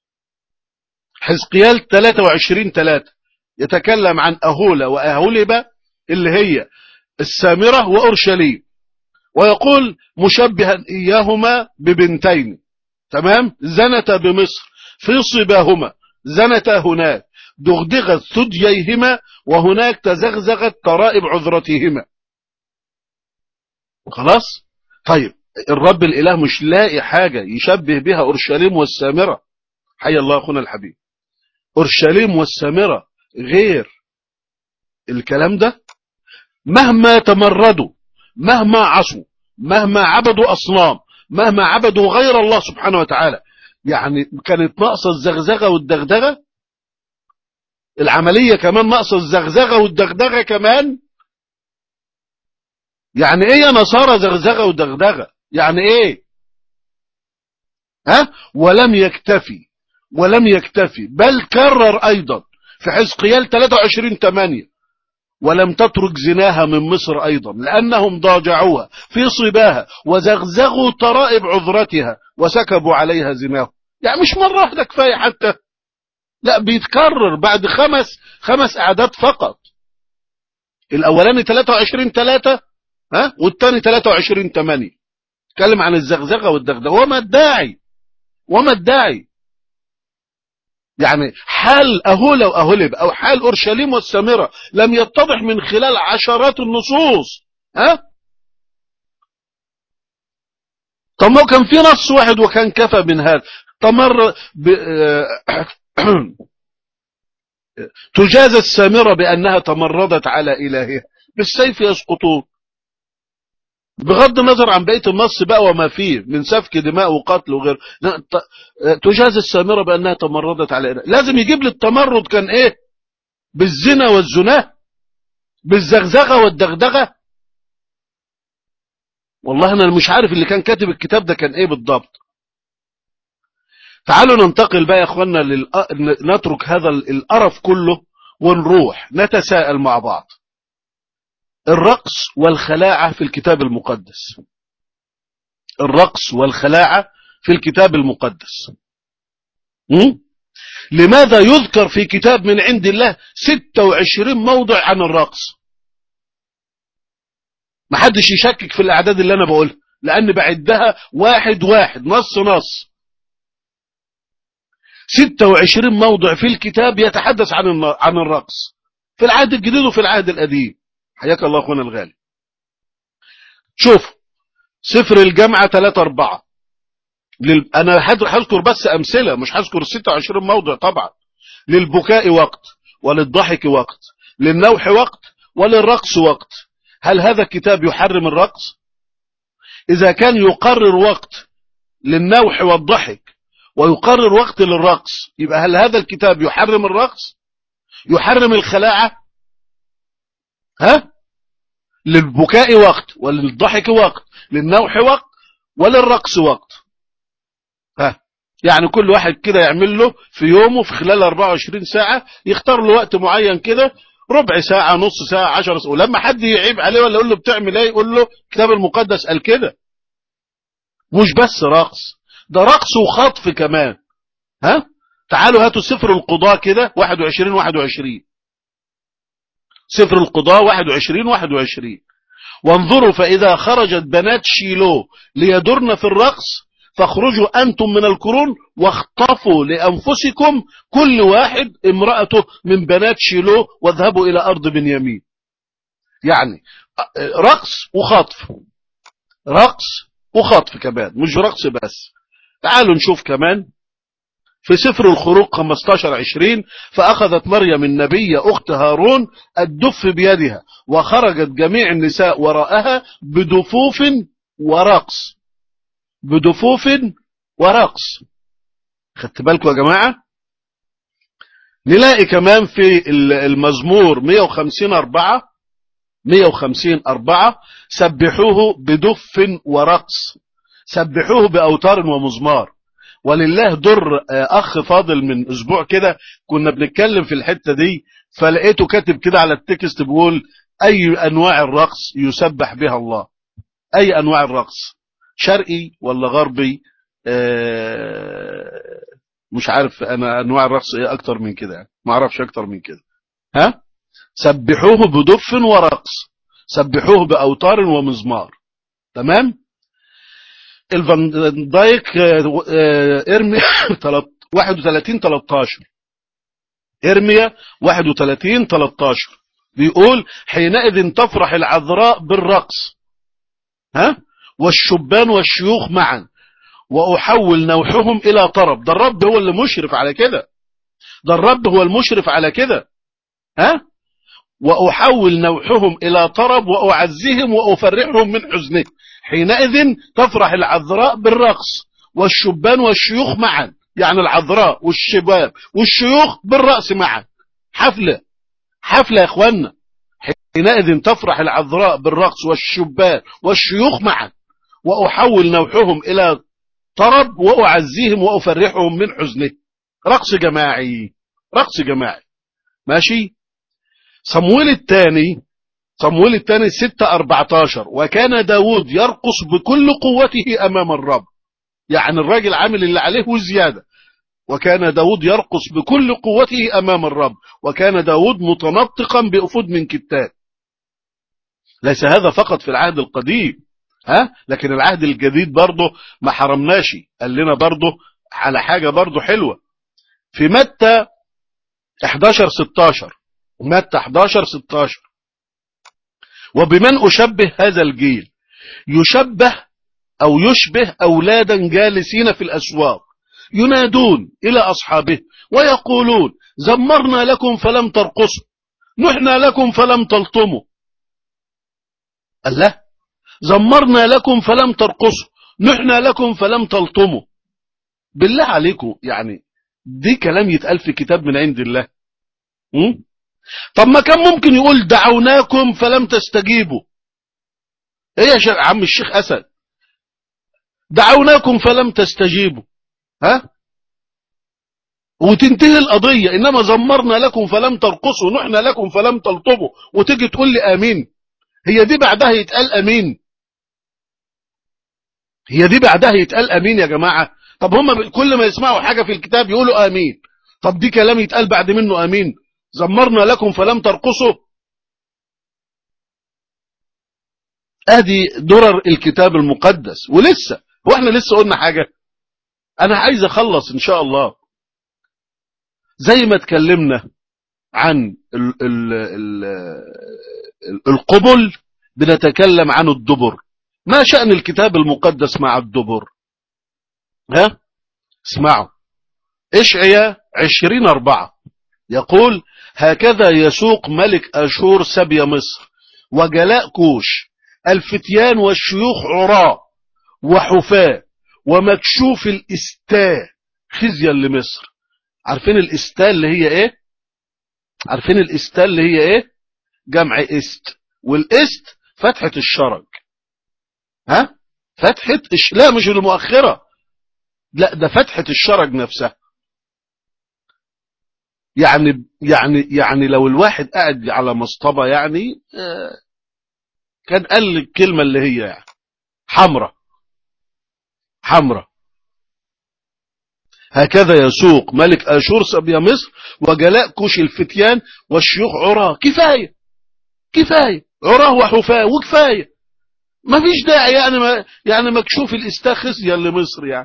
حزقيال 23 3 يتكلم عن أهولة وأهولبة اللي هي السامرة وأورشليم ويقول مشبها إياهما ببنتين تمام زنتا بمصر في صباهما زنتا هناك دغدغت ثدييهما وهناك تزغزغت ترائب عذرتهما خلاص طيب الرب الإله مش لاقي حاجة يشبه بها أورشليم والسامرة حي الله أخونا الحبيب أورشليم والسامرة غير الكلام ده مهما تمردوا مهما عصوا مهما عبدوا أصنام مهما عبدوا غير الله سبحانه وتعالى يعني كانت ناقصة الزغزغة والدغدغة العملية كمان ناقصة الزغزغة والدغدغة كمان يعني ايه يا نصارى زغزغة ودغدغة يعني ايه ها ولم يكتفي ولم يكتفي بل كرر ايضا في حزقيال 23 8 ولم تترك زناها من مصر ايضا لانهم ضاجعوها في صباها وزغزغوا ترائب عذرتها وسكبوا عليها زناه يعني مش مرة واحدة كفاية حتى لا بيتكرر بعد خمس خمس اعداد فقط الاولاني 23 3 ها والثاني 23 8 اتكلم عن الزغزغه والدغدغه وما الداعي وما الداعي يعني حال أهولة وأهولب أو حال أورشليم والسامرة لم يتضح من خلال عشرات النصوص ها طب ما كان في نص واحد وكان كفى من هذا تمر ب... تجاز السامرة بأنها تمردت على إلهها بالسيف يسقطون بغض النظر عن بقيه النص بقى وما فيه من سفك دماء وقتل وغير تجاز السامره بانها تمردت على إله. لازم يجيب لي التمرد كان ايه بالزنا والزنا بالزغزغه والدغدغه والله انا مش عارف اللي كان كاتب الكتاب ده كان ايه بالضبط تعالوا ننتقل بقى يا اخوانا لل... نترك هذا القرف كله ونروح نتساءل مع بعض الرقص والخلاعة في الكتاب المقدس الرقص والخلاعة في الكتاب المقدس م? لماذا يذكر في كتاب من عند الله 26 موضع عن الرقص ما حدش يشكك في الأعداد اللي أنا بقولها لأن بعدها واحد واحد نص نص 26 موضع في الكتاب يتحدث عن عن الرقص في العهد الجديد وفي العهد القديم حياك الله اخونا الغالي شوف سفر الجامعة 3 4 لل... انا هذكر بس امثلة مش هذكر 26 موضع طبعا للبكاء وقت وللضحك وقت للنوح وقت وللرقص وقت هل هذا الكتاب يحرم الرقص اذا كان يقرر وقت للنوح والضحك ويقرر وقت للرقص يبقى هل هذا الكتاب يحرم الرقص يحرم الخلاعة ها للبكاء وقت وللضحك وقت للنوح وقت وللرقص وقت ها يعني كل واحد كده يعمل له في يومه في خلال 24 ساعة يختار له وقت معين كده ربع ساعة نص ساعة عشر ساعة ولما حد يعيب عليه ولا يقول له بتعمل ايه يقول له الكتاب المقدس قال كده مش بس رقص ده رقص وخطف كمان ها تعالوا هاتوا سفر القضاء كده 21 21 سفر القضاء 21 21 وانظروا فإذا خرجت بنات شيلو ليدرن في الرقص فاخرجوا أنتم من القرون واخطفوا لأنفسكم كل واحد امرأته من بنات شيلو واذهبوا إلى أرض بنيامين يعني رقص وخطف رقص وخطف كمان مش رقص بس تعالوا نشوف كمان في سفر الخروج 15 20 فأخذت مريم النبية أخت هارون الدف بيدها وخرجت جميع النساء وراءها بدفوف ورقص بدفوف ورقص خدت بالكم يا جماعة نلاقي كمان في المزمور 150 4 150 4 سبحوه بدف ورقص سبحوه بأوتار ومزمار ولله در اخ فاضل من اسبوع كده كنا بنتكلم في الحتة دي فلقيته كاتب كده على التكست بيقول اي انواع الرقص يسبح بها الله اي انواع الرقص شرقي ولا غربي مش عارف انا انواع الرقص ايه اكتر من كده يعني ما اعرفش اكتر من كده ها سبحوه بدف ورقص سبحوه باوتار ومزمار تمام الفان دايك ارميا 31 13 ارميا 31 13 بيقول حينئذ تفرح العذراء بالرقص ها والشبان والشيوخ معا واحول نوحهم الى طرب ده الرب هو اللي مشرف على كده ده الرب هو المشرف على كده ها واحول نوحهم الى طرب واعزهم وافرحهم من حزنهم حينئذ تفرح العذراء بالرقص والشبان والشيوخ معا يعني العذراء والشباب والشيوخ بالرأس معا حفلة حفلة يا اخوانا حينئذ تفرح العذراء بالرقص والشبان والشيوخ معا وأحول نوحهم إلى طرب وأعزيهم وأفرحهم من حزنه رقص جماعي رقص جماعي ماشي صمويل الثاني صمويل الثاني 6 14 وكان داود يرقص بكل قوته أمام الرب يعني الراجل عامل اللي عليه وزيادة وكان داود يرقص بكل قوته أمام الرب وكان داود متنطقا بأفود من كتاب ليس هذا فقط في العهد القديم ها لكن العهد الجديد برضه ما حرمناش قال لنا برضه على حاجة برضه حلوة في متى 11 16 متى 11 16 وبمن أشبه هذا الجيل يشبه أو يشبه أولادا جالسين في الأسواق ينادون إلى أصحابه ويقولون زمرنا لكم فلم ترقصوا نحنا لكم فلم تلطموا الله زمرنا لكم فلم ترقصوا نحنا لكم فلم تلطموا بالله عليكم يعني دي كلام يتقال في كتاب من عند الله م? طب ما كان ممكن يقول دعوناكم فلم تستجيبوا ايه يا شيخ عم الشيخ اسد دعوناكم فلم تستجيبوا ها وتنتهي القضية انما زمرنا لكم فلم ترقصوا نحنا لكم فلم تلطموا وتيجي تقول لي امين هي دي بعدها يتقال امين هي دي بعدها يتقال امين يا جماعة طب هم كل ما يسمعوا حاجة في الكتاب يقولوا امين طب دي كلام يتقال بعد منه امين زمرنا لكم فلم ترقصوا ادي درر الكتاب المقدس ولسه هو احنا لسه قلنا حاجة انا عايز اخلص ان شاء الله زي ما اتكلمنا عن ال ال ال القبل بنتكلم عن الدبر ما شأن الكتاب المقدس مع الدبر ها اسمعوا اشعيا عشرين اربعة يقول هكذا يسوق ملك أشور سبي مصر وجلاء كوش الفتيان والشيوخ عراء وحفاة ومكشوف الاستاء خزيا لمصر عارفين الاستاء اللي هي ايه عارفين الاستاء اللي هي ايه جمع است والاست فتحة الشرج ها فتحة الش... لا مش المؤخرة لا ده فتحة الشرج نفسها يعني يعني يعني لو الواحد قاعد على مصطبة يعني آه كان قال الكلمة اللي هي يعني حمرة حمرة هكذا يسوق ملك أشور سبيا مصر وجلاء كوش الفتيان والشيوخ عراة كفاية كفاية عراه وحفاة وكفاية ما فيش داعي يعني ما يعني مكشوف الاستخس يا مصر يعني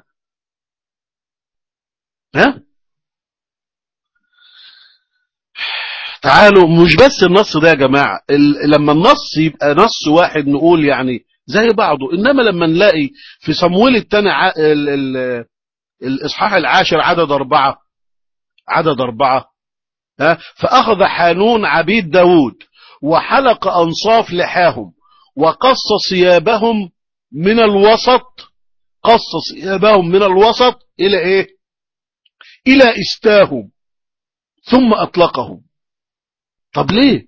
ها تعالوا مش بس النص ده يا جماعة لما النص يبقى نص واحد نقول يعني زي بعضه إنما لما نلاقي في صمويل الثاني الإصحاح العاشر عدد أربعة عدد أربعة ها فأخذ حانون عبيد داود وحلق أنصاف لحاهم وقص ثيابهم من الوسط قص ثيابهم من الوسط إلى إيه إلى إستاهم ثم أطلقهم طب ليه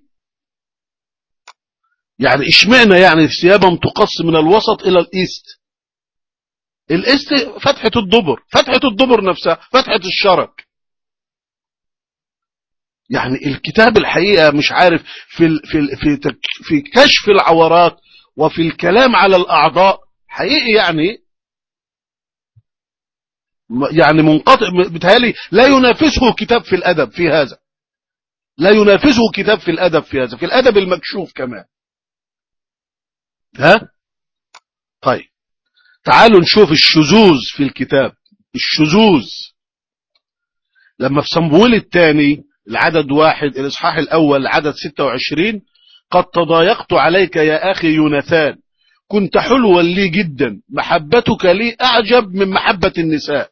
يعني اشمعنى يعني ثيابهم تقص من الوسط إلى الإيست الإيست فتحة الدبر فتحة الدبر نفسها فتحة الشرك يعني الكتاب الحقيقة مش عارف في ال في ال في تك في كشف العورات وفي الكلام على الأعضاء حقيقي يعني يعني منقطع بتهيألي لا ينافسه كتاب في الأدب في هذا لا ينافسه كتاب في الأدب في هذا في الأدب المكشوف كمان ها طيب تعالوا نشوف الشذوذ في الكتاب الشذوذ لما في صنبول الثاني العدد واحد الإصحاح الأول عدد 26 قد تضايقت عليك يا أخي يوناثان كنت حلوا لي جدا محبتك لي أعجب من محبة النساء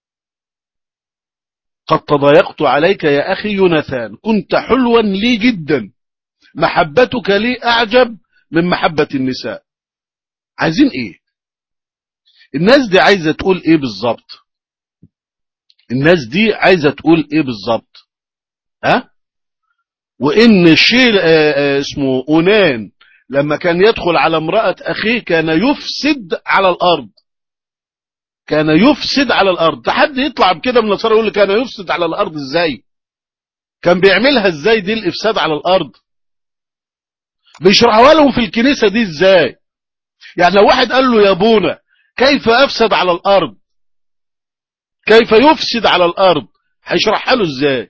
قد تضايقت عليك يا أخي يوناثان كنت حلوا لي جدا محبتك لي أعجب من محبة النساء عايزين إيه الناس دي عايزة تقول إيه بالظبط الناس دي عايزة تقول إيه بالظبط ها وإن الشيء اسمه أونان لما كان يدخل على امرأة أخيه كان يفسد على الأرض كان يفسد على الأرض حد يطلع بكده من النصارى يقول لي كان يفسد على الأرض إزاي كان بيعملها إزاي دي الإفساد على الأرض بيشرحوها لهم في الكنيسة دي إزاي يعني لو واحد قال له يا ابونا كيف أفسد على الأرض كيف يفسد على الأرض هيشرحها له إزاي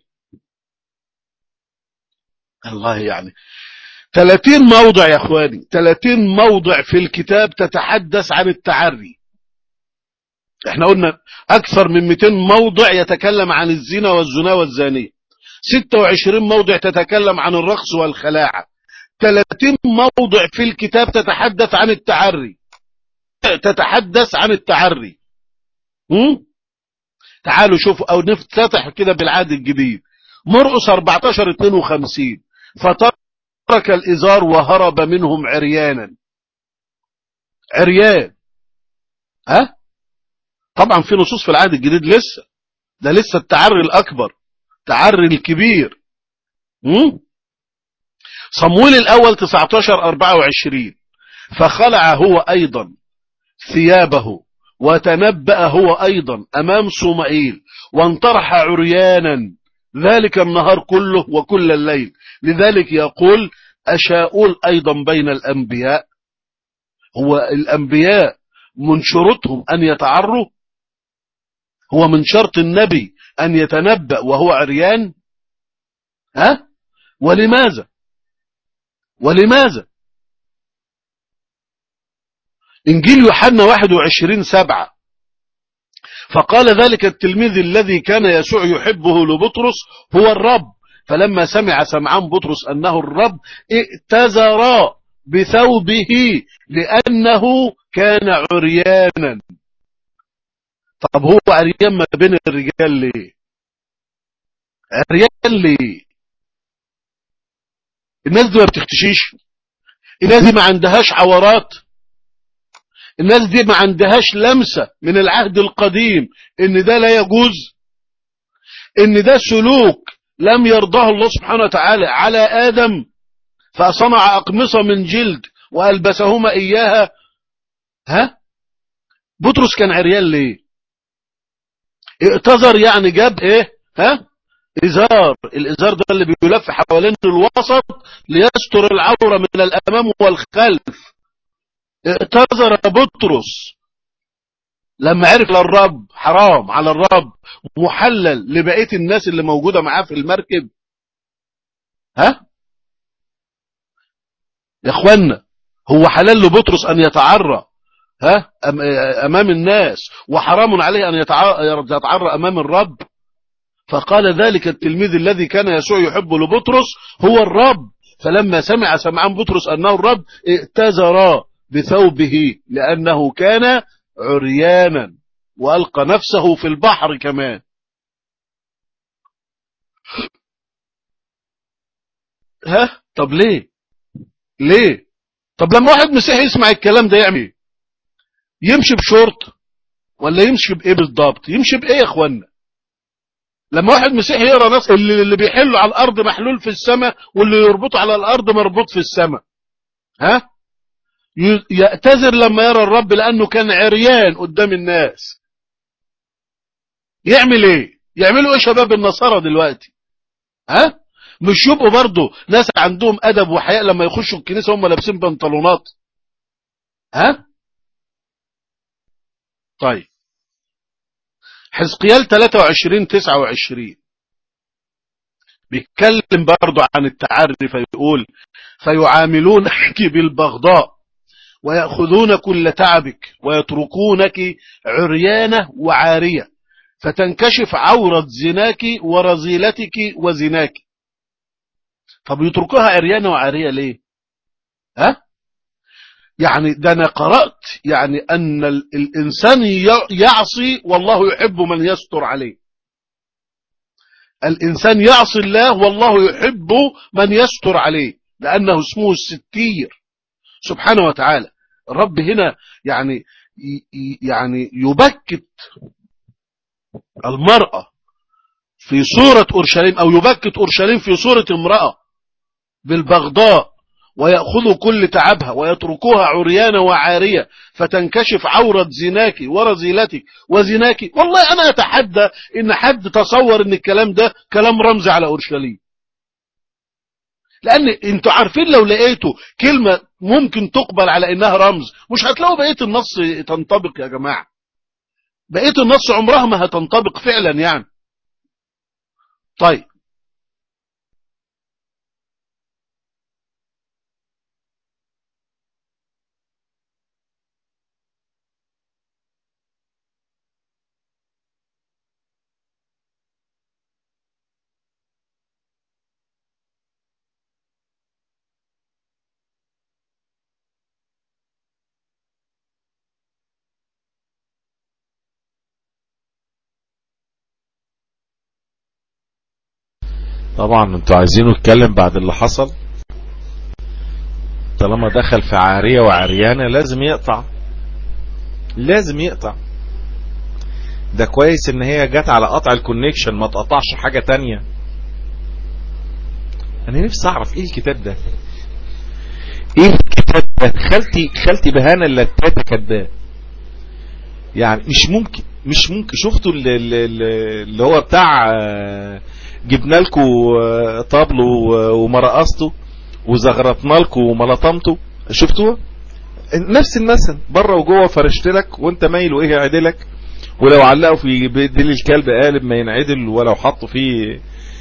الله يعني 30 موضع يا اخواني 30 موضع في الكتاب تتحدث عن التعري احنا قلنا اكثر من 200 موضع يتكلم عن الزنا والزنا والزانية 26 موضع تتكلم عن الرقص والخلاعة 30 موضع في الكتاب تتحدث عن التعري تتحدث عن التعري هم؟ تعالوا شوفوا او نفتتح كده بالعهد الجديد مرقس 14 52 فترك الإزار وهرب منهم عريانا عريان ها طبعا في نصوص في العهد الجديد لسه ده لسه التعري الأكبر تعري الكبير م? صمويل الأول 19 24 فخلع هو أيضا ثيابه وتنبأ هو أيضا أمام صمائيل وانطرح عريانا ذلك النهار كله وكل الليل لذلك يقول أشاؤول أيضا بين الأنبياء هو الأنبياء من شروطهم أن يتعروا هو من شرط النبي أن يتنبأ وهو عريان ها ولماذا ولماذا إنجيل يوحنا 21 سبعة فقال ذلك التلميذ الذي كان يسوع يحبه لبطرس هو الرب فلما سمع سمعان بطرس أنه الرب ائتزر بثوبه لأنه كان عريانا طب هو عريان ما بين الرجال ليه عريان ليه الناس دي ما بتختشيش الناس دي ما عندهاش عورات الناس دي ما عندهاش لمسة من العهد القديم ان ده لا يجوز ان ده سلوك لم يرضاه الله سبحانه وتعالى على آدم فصنع أقمصة من جلد وألبسهما إياها ها بطرس كان عريان ليه ائتذر يعني جاب ايه ها إزار الإزار ده اللي بيلف حوالين الوسط ليستر العورة من الأمام والخلف ائتذر بطرس لما عرف للرب حرام على الرب محلل لبقية الناس اللي موجودة معاه في المركب ها يا اخوانا هو حلال لبطرس ان يتعرى ها امام الناس وحرام عليه ان يتعرى امام الرب فقال ذلك التلميذ الذي كان يسوع يحب لبطرس هو الرب فلما سمع سمعان بطرس انه الرب ائتزر بثوبه لانه كان عريانا والقى نفسه في البحر كمان ها طب ليه ليه طب لما واحد مسيحي يسمع الكلام ده يعمل ايه يمشي بشورت ولا يمشي بايه بالضبط يمشي بايه يا اخوانا لما واحد مسيحي يقرا نص اللي, اللي بيحله على الارض محلول في السماء واللي يربطه على الارض مربوط في السماء ها يعتذر لما يرى الرب لانه كان عريان قدام الناس يعمل ايه يعملوا ايه شباب النصارى دلوقتي ها مش يبقوا برضه ناس عندهم ادب وحياء لما يخشوا الكنيسه هم لابسين بنطلونات ها طيب حزقيال 23 29 بيتكلم برضه عن التعري فيقول فيعاملونك بالبغضاء ويأخذون كل تعبك ويتركونك عريانة وعارية فتنكشف عورة زناك ورذيلتك وزناك طب يتركوها عريانة وعارية ليه ها يعني ده انا قرأت يعني ان الانسان يعصي والله يحب من يستر عليه الانسان يعصي الله والله يحب من يستر عليه لانه اسمه الستير سبحانه وتعالى الرب هنا يعني يعني يبكت المرأة في صورة أورشليم أو يبكت أورشليم في صورة امرأة بالبغضاء ويأخذوا كل تعبها ويتركوها عريانة وعارية فتنكشف عورة زناك ورزيلتك وزناك والله أنا أتحدى إن حد تصور إن الكلام ده كلام رمزي على أورشليم لأن انتوا عارفين لو لقيتوا كلمة ممكن تقبل على إنها رمز مش هتلاقوا بقية النص تنطبق يا جماعة بقية النص عمرها ما هتنطبق فعلا يعني طيب
طبعا انتوا عايزينه يتكلم بعد اللي حصل طالما دخل في عارية وعريانة لازم يقطع لازم يقطع ده كويس ان هي جت على قطع الكونكشن ما تقطعش حاجة تانية انا نفسي اعرف ايه الكتاب ده ايه الكتاب ده خالتي خالتي بهانة اللي كاتباه يعني مش ممكن مش ممكن شفتوا اللي, اللي هو بتاع جبنا لكم طبل وما رقصتوا وزغرطنا لكم وما لطمتوا شفتوها نفس المثل بره وجوه فرشت لك وانت مايل وايه عدلك ولو علقوا في ديل الكلب قالب ما ينعدل ولو حطوا فيه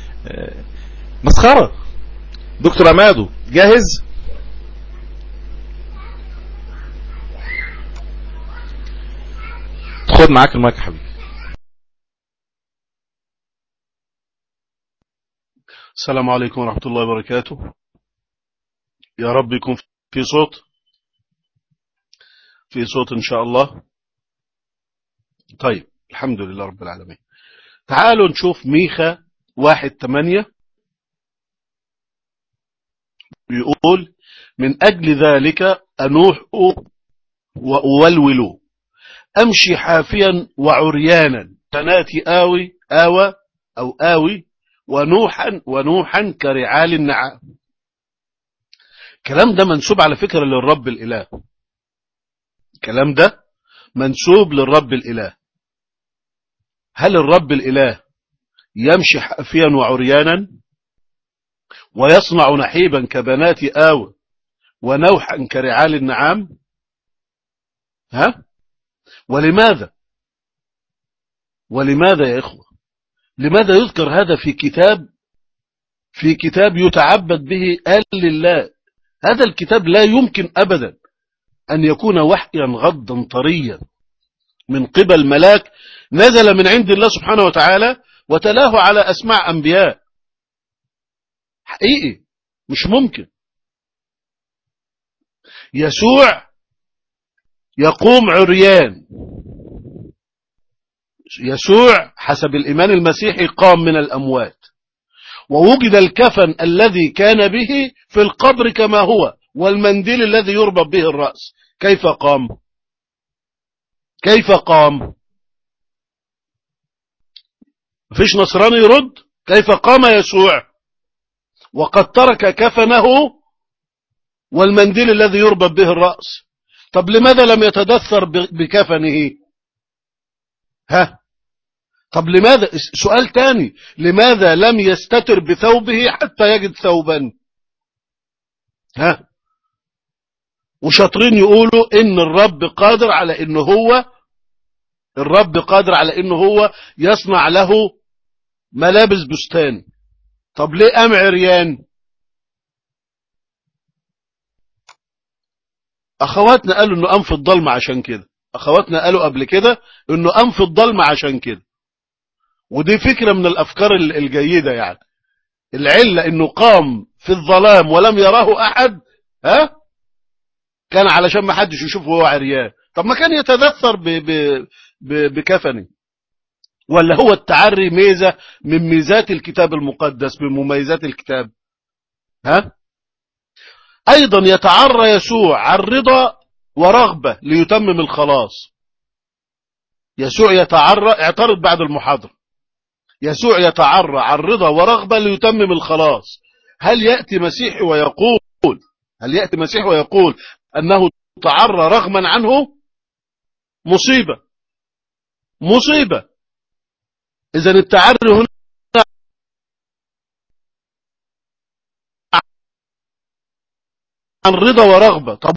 مسخرة دكتور امادو جاهز خد معاك المايك حبيبي
السلام عليكم ورحمة الله وبركاته يا رب يكون في صوت في صوت إن شاء الله طيب الحمد لله رب العالمين تعالوا نشوف ميخا واحد تمانية بيقول من أجل ذلك أنوح وأولول أمشي حافيا وعريانا تناتي آوي آوى أو آوي ونوحا ونوحا كرعال النعام الكلام ده منسوب على فكرة للرب الإله الكلام ده منسوب للرب الإله هل الرب الإله يمشي حافيا وعريانا ويصنع نحيبا كبنات آوى ونوحا كرعال النعام ها ولماذا ولماذا يا إخوة لماذا يذكر هذا في كتاب في كتاب يتعبد به آل لله هذا الكتاب لا يمكن أبدا أن يكون وحيا غضا طريا من قبل ملاك نزل من عند الله سبحانه وتعالى وتلاه على أسماع أنبياء حقيقي مش ممكن يسوع يقوم عريان يسوع حسب الإيمان المسيحي قام من الأموات ووجد الكفن الذي كان به في القبر كما هو والمنديل الذي يربط به الرأس كيف قام كيف قام فيش نصراني يرد كيف قام يسوع وقد ترك كفنه والمنديل الذي يربط به الرأس طب لماذا لم يتدثر بكفنه ها طب لماذا سؤال تاني لماذا لم يستتر بثوبه حتى يجد ثوبا ها وشاطرين يقولوا ان الرب قادر على انه هو الرب قادر على انه هو يصنع له ملابس بستان طب ليه قام عريان اخواتنا قالوا انه قام في الضلمه عشان كده اخواتنا قالوا قبل كده انه قام في الضلمه عشان كده ودي فكره من الافكار الجيده يعني العله انه قام في الظلام ولم يراه احد ها كان علشان ما حدش يشوفه وهو عريان طب ما كان يتدثر ب ب ب بكفنه ولا هو التعري ميزة من ميزات الكتاب المقدس من مميزات الكتاب ها ايضا يتعرى يسوع عن رضا ورغبة ليتمم الخلاص يسوع يتعرى اعترض بعد المحاضرة يسوع يتعرى عن رضا ورغبة ليتمم الخلاص هل يأتي مسيحي ويقول هل يأتي مسيحي ويقول أنه تعرى رغما عنه مصيبة مصيبة إذا التعري هنا عن رضا ورغبة طب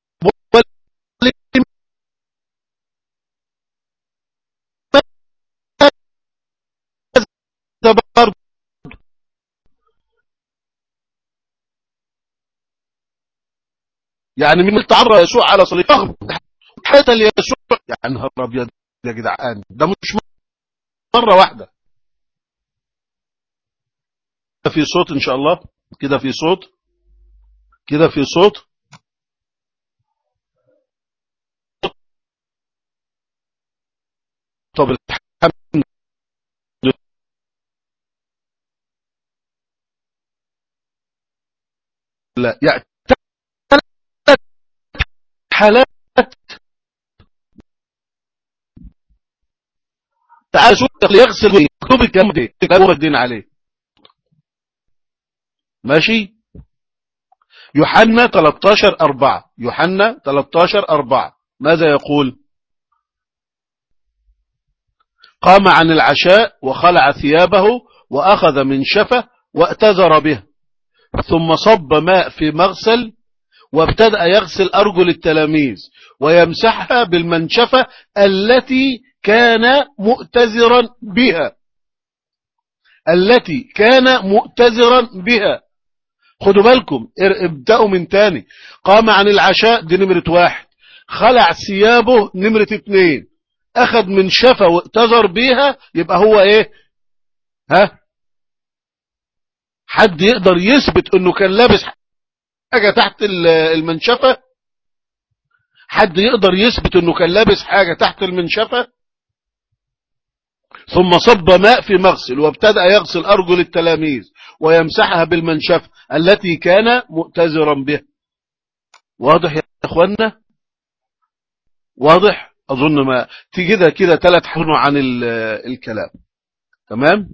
يعني من تعرى يسوع على صليب رغم حتى ليسوع يعني نهار ابيض يا جدعان ده مش مرة واحدة في صوت ان شاء الله كده في صوت كده في صوت طب الحمد لا يعني ثلاث حالات تعال شوف يغسل ويكتب الكلام ده كتاب الدين عليه ماشي يوحنا 13 4 يوحنا 13 4 ماذا يقول قام عن العشاء وخلع ثيابه وأخذ من شفة واتذر به ثم صب ماء في مغسل وابتدأ يغسل أرجل التلاميذ ويمسحها بالمنشفة التي كان مؤتزرا بها التي كان مؤتزرا بها خدوا بالكم ابدأوا من تاني قام عن العشاء دي نمرة واحد خلع ثيابه نمرة اتنين اخذ من شفة واتزر بيها يبقى هو ايه ها حد يقدر يثبت انه كان لابس حاجة تحت المنشفة حد يقدر يثبت انه كان لابس حاجة تحت المنشفة ثم صب ماء في مغسل وابتدأ يغسل أرجل التلاميذ ويمسحها بالمنشفة التي كان مؤتزرا بها واضح يا اخوانا واضح اظن ما تيجي كده كده ثلاث حنوا عن الكلام تمام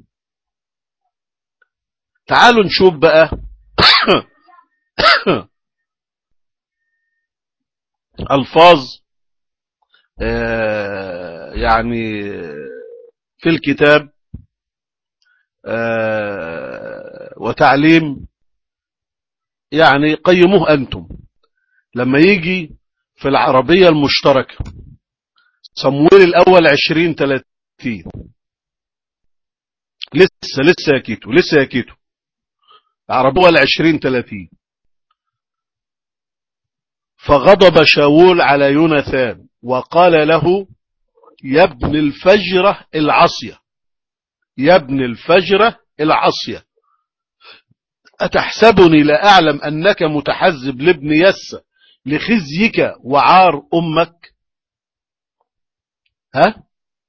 تعالوا نشوف بقى الفاظ يعني في الكتاب وتعليم يعني قيموه أنتم لما يجي في العربية المشتركة صمويل الأول عشرين ثلاثين لسه لسه يا كيتو لسه يا كيتو العربية العشرين ثلاثين فغضب شاول على يوناثان وقال له يا ابن الفجرة العصية يا ابن الفجرة العصية أتحسبني لا أعلم أنك متحزب لابن يس لخزيك وعار أمك ها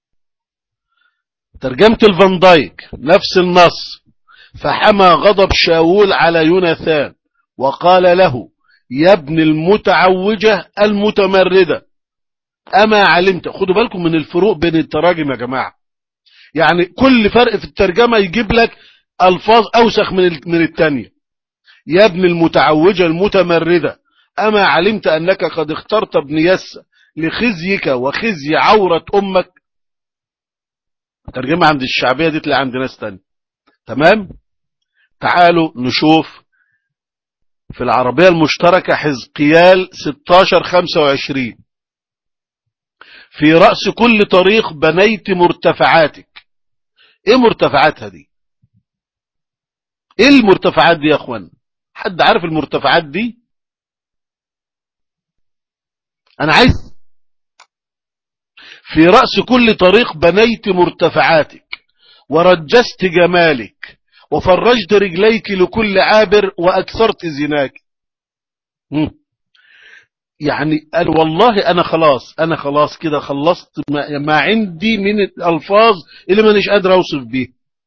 ترجمة الفان دايك نفس النص فحمى غضب شاول على يوناثان وقال له يا ابن المتعوجة المتمردة أما علمت خدوا بالكم من الفروق بين التراجم يا جماعة يعني كل فرق في الترجمة يجيب لك ألفاظ أوسخ من من التانية يا ابن المتعوجة المتمردة أما علمت أنك قد اخترت ابن يس لخزيك وخزي عورة أمك ترجمة عند الشعبية دي تلاقي عند ناس تانية تمام تعالوا نشوف في العربية المشتركة حزقيال 16-25 في رأس كل طريق بنيت مرتفعاتك ايه مرتفعاتها دي ايه المرتفعات دي يا اخوان حد عارف المرتفعات دي انا عايز في رأس كل طريق بنيت مرتفعاتك ورجست جمالك وفرجت رجليك لكل عابر وأكثرت زناك يعني أنا والله أنا خلاص أنا خلاص كده خلصت ما, ما عندي من الألفاظ اللي مانيش قادر أوصف بيه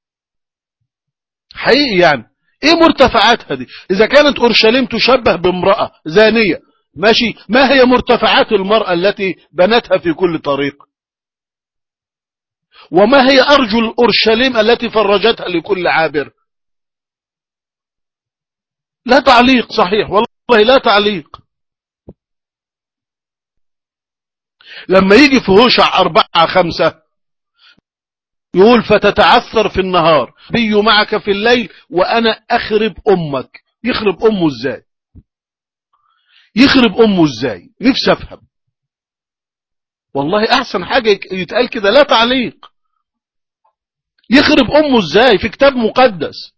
حقيقي يعني إيه مرتفعاتها دي إذا كانت أورشليم تشبه بامرأة زانية ماشي ما هي مرتفعات المرأة التي بنتها في كل طريق وما هي أرجل أورشليم التي فرجتها لكل عابر لا تعليق صحيح والله لا تعليق لما يجي في هوشع أربعة خمسة يقول فتتعثر في النهار بي معك في الليل وأنا أخرب أمك يخرب أمه إزاي يخرب أمه إزاي نفسي أفهم والله أحسن حاجة يتقال كده لا تعليق يخرب أمه إزاي في كتاب مقدس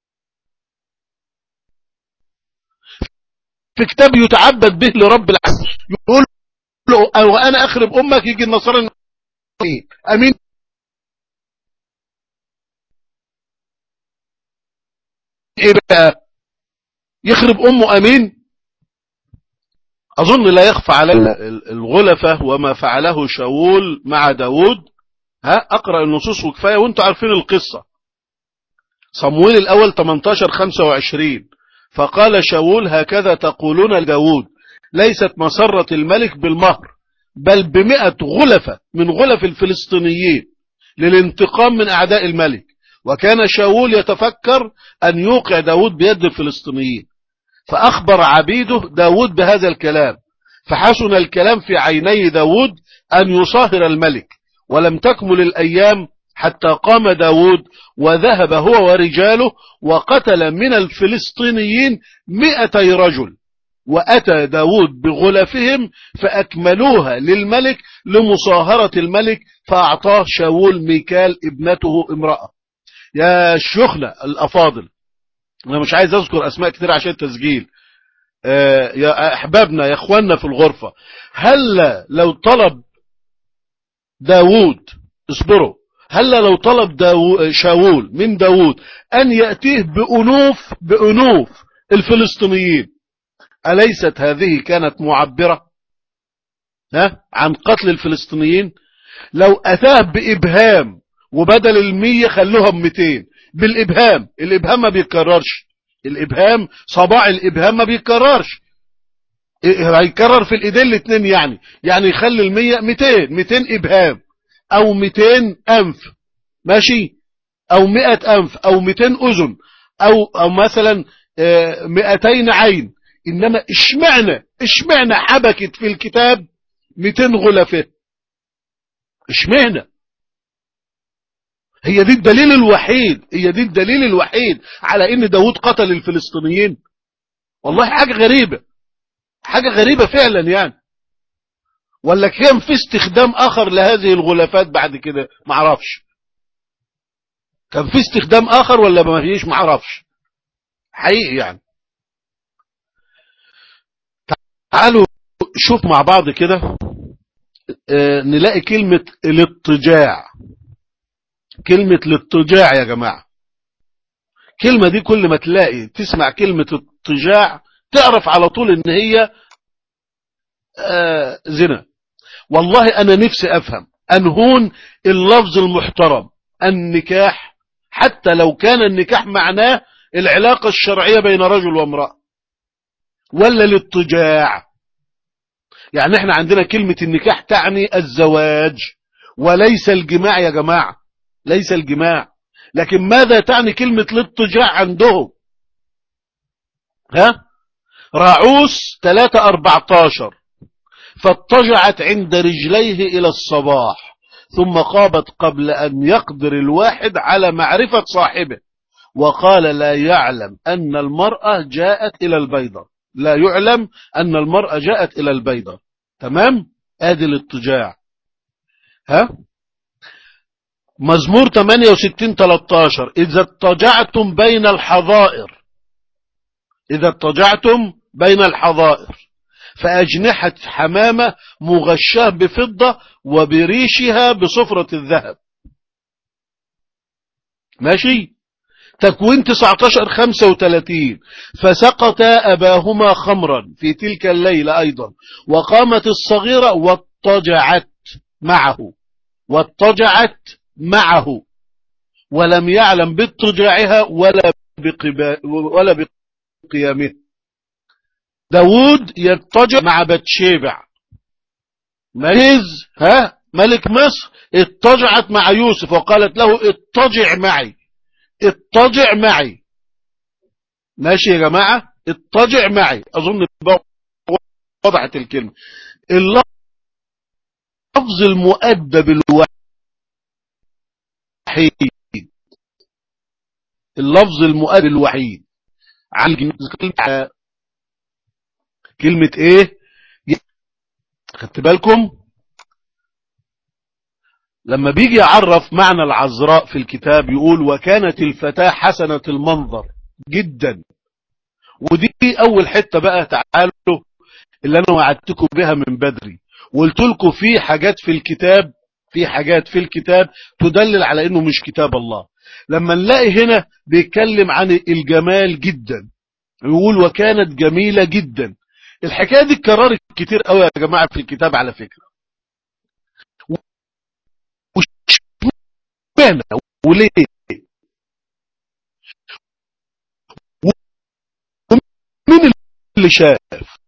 في كتاب يتعبد به لرب العالمين يقول له وأنا أخرب أمك يجي النصارى أمين إيه بقى يخرب أمه أمين أظن لا يخفى على الغلفة وما فعله شاول مع داود ها أقرأ النصوص وكفاية وانتوا عارفين القصة صمويل الأول 18-25 فقال شاول هكذا تقولون لداود ليست مسرة الملك بالمهر بل بمئة غلفة من غلف الفلسطينيين للانتقام من أعداء الملك وكان شاول يتفكر أن يوقع داود بيد الفلسطينيين فأخبر عبيده داود بهذا الكلام فحسن الكلام في عيني داود أن يصاهر الملك ولم تكمل الأيام حتى قام داود وذهب هو ورجاله وقتل من الفلسطينيين مئتي رجل وأتى داود بغلفهم فأكملوها للملك لمصاهرة الملك فأعطاه شاول ميكال ابنته امرأة يا شيخنا الأفاضل أنا مش عايز أذكر أسماء كتير عشان التسجيل آه يا أحبابنا يا أخواننا في الغرفة هل لو طلب داود اصبروا هل لو طلب داو شاول من داود أن يأتيه بأنوف بأنوف الفلسطينيين أليست هذه كانت معبرة ها عن قتل الفلسطينيين لو أتاه بإبهام وبدل المية خلوها بمتين بالإبهام الإبهام ما بيتكررش الإبهام صباع الإبهام ما بيتكررش هيكرر في الإيدين الاثنين يعني يعني يخلي المية ميتين ميتين إبهام أو ميتين أنف ماشي أو مئة أنف أو ميتين أذن أو, أو مثلا مئتين عين إنما اشمعنى اشمعنى حبكت في الكتاب 200 غلفة اشمعنى هي دي الدليل الوحيد هي دي الدليل الوحيد على ان داود قتل الفلسطينيين والله حاجة غريبة حاجة غريبة فعلا يعني ولا كان في استخدام اخر لهذه الغلافات بعد كده معرفش كان في استخدام اخر ولا ما فيش معرفش حقيقي يعني تعالوا شوف مع بعض كده آه، نلاقي كلمة الاضطجاع كلمة الاضطجاع يا جماعة كلمة دي كل ما تلاقي تسمع كلمة اضطجاع تعرف على طول ان هي آه، زنا والله انا نفسي افهم انهون اللفظ المحترم النكاح حتى لو كان النكاح معناه العلاقة الشرعية بين رجل وامرأة ولا الاضطجاع يعني احنا عندنا كلمة النكاح تعني الزواج وليس الجماع يا جماعة ليس الجماع لكن ماذا تعني كلمة الاضطجاع عندهم ها راعوس 3 14 فاضطجعت عند رجليه إلى الصباح ثم قابت قبل أن يقدر الواحد على معرفة صاحبه وقال لا يعلم أن المرأة جاءت إلى البيضة لا يعلم أن المرأة جاءت إلى البيضة تمام آدي الاضطجاع ها مزمور 68 13 إذا اضطجعتم بين الحظائر إذا اضطجعتم بين الحظائر فأجنحة حمامة مغشاة بفضة وبريشها بصفرة الذهب ماشي تكوين 19 35 فسقتا أباهما خمرا في تلك الليلة أيضا وقامت الصغيرة واضطجعت معه واضطجعت معه ولم يعلم باضطجاعها ولا بقبا ولا بقيامه داود يضطجع مع بتشيبع مليز ها ملك مصر اضطجعت مع يوسف وقالت له اضطجع معي اضطجع معي ماشي يا جماعة اضطجع معي اظن وضعت الكلمة اللفظ المؤدب الوحيد اللفظ المؤدب الوحيد عن كلمة ايه خدت بالكم لما بيجي يعرف معنى العذراء في الكتاب يقول وكانت الفتاة حسنة المنظر جدا ودي اول حتة بقى تعالوا اللي انا وعدتكم بها من بدري وقلت لكم في حاجات في الكتاب في حاجات في الكتاب تدلل على انه مش كتاب الله لما نلاقي هنا بيتكلم عن الجمال جدا يقول وكانت جميلة جدا الحكاية دي اتكررت كتير قوي يا جماعة في الكتاب على فكرة وشمعنا وليه ومين اللي شاف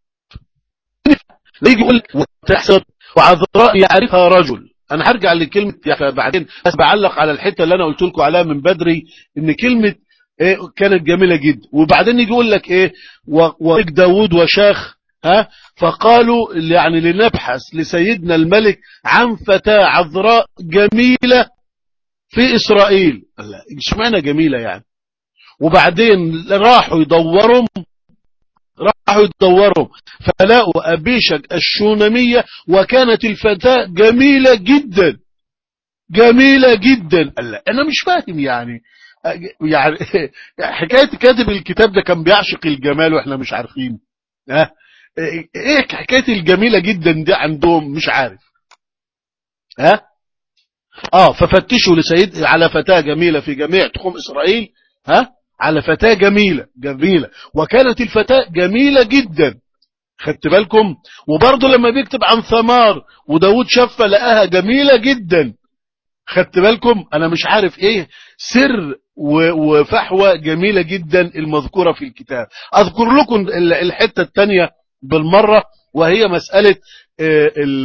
يجي يقول لك وتحصل وعذراء يعرفها رجل انا هرجع لكلمة بعدين بس بعلق على الحتة اللي انا قلت لكم عليها من بدري ان كلمة إيه كانت جميلة جدا وبعدين يجي يقول لك ايه وفيك داود وشاخ ها فقالوا يعني لنبحث لسيدنا الملك عن فتاة عذراء جميلة في إسرائيل ايش معنى جميلة يعني وبعدين راحوا يدورهم راحوا يدورهم فلاقوا أبيشك الشونمية وكانت الفتاة جميلة جدا جميلة جدا أنا مش فاهم يعني يعني حكاية كاتب الكتاب ده كان بيعشق الجمال واحنا مش عارفين ها ايه حكاية الجميلة جدا دي عندهم مش عارف ها اه ففتشوا لسيد على فتاة جميلة في جميع تخوم اسرائيل ها على فتاة جميلة جميلة وكانت الفتاة جميلة جدا خدت بالكم وبرضه لما بيكتب عن ثمار وداود شاف لقاها جميلة جدا خدت بالكم انا مش عارف ايه سر وفحوى جميلة جدا المذكورة في الكتاب اذكر لكم الحتة التانية بالمرة وهي مسألة ال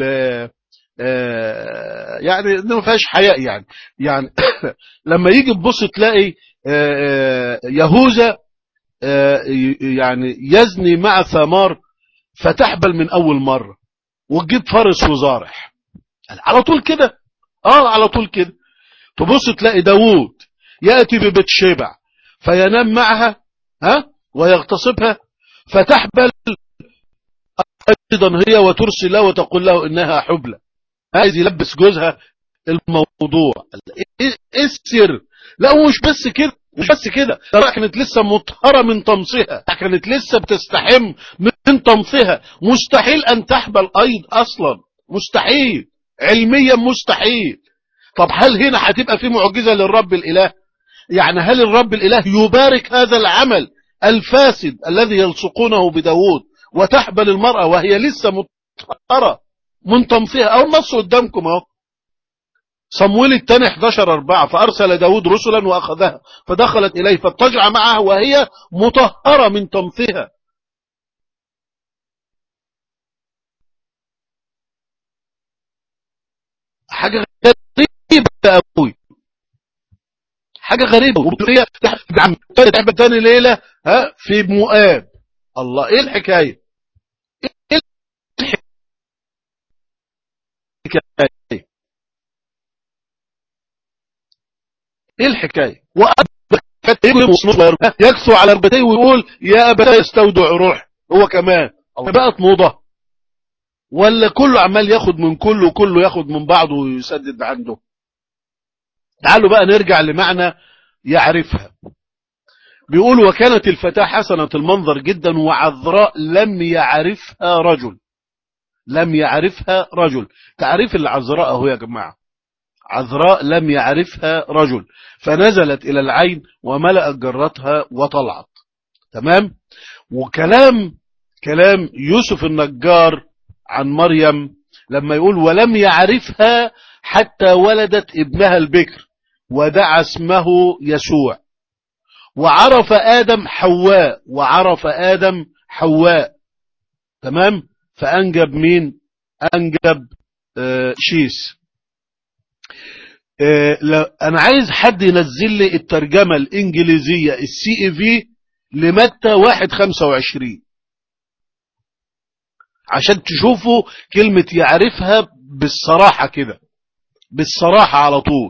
يعني ما فيهاش حياء يعني يعني لما يجي تبص تلاقي يهوذا يعني يزني مع ثمار فتحبل من اول مرة وتجيب فرس وزارح على طول كده اه على طول كده تبص تلاقي داوود يأتي ببيت شبع فينام معها ها ويغتصبها فتحبل ايضا هي ترسل له وتقول له انها حبلى عايز يلبس جوزها الموضوع ايه السر لا ومش بس كده مش بس كده كانت لسه مطهرة من طمسها كانت لسه بتستحم من من طمثها مستحيل أن تحبل أيض أصلا مستحيل علميا مستحيل طب هل هنا هتبقى في معجزة للرب الإله يعني هل الرب الإله يبارك هذا العمل الفاسد الذي يلصقونه بداود وتحبل المرأة وهي لسه مطهرة من طمثها أو النص قدامكم اهو صمويل الثاني 11 4 فأرسل داود رسلا وأخذها فدخلت إليه فاضطجع معها وهي مطهرة من طمثها حاجة غريبة قوي حاجة غريبة وهي تحب تاني ليلة ها في مؤاب الله ايه الحكاية ايه الحكاية ايه الحكاية يكسو على ركبتيه ويقول يا ابا يستودع روح هو كمان بقت موضة ولا كله عمال ياخد من كله وكله ياخد من بعضه ويسدد عنده تعالوا بقى نرجع لمعنى يعرفها بيقول وكانت الفتاة حسنة المنظر جدا وعذراء لم يعرفها رجل لم يعرفها رجل تعريف العذراء اهو يا جماعة عذراء لم يعرفها رجل فنزلت إلى العين وملأت جرتها وطلعت تمام وكلام كلام يوسف النجار عن مريم لما يقول ولم يعرفها حتى ولدت ابنها البكر ودعا اسمه يسوع وعرف آدم حواء وعرف آدم حواء تمام فأنجب مين أنجب آه شيس آه لا أنا عايز حد ينزل لي الترجمة الإنجليزية السي اي في لمتى واحد خمسة وعشرين عشان تشوفوا كلمة يعرفها بالصراحة كده بالصراحة على طول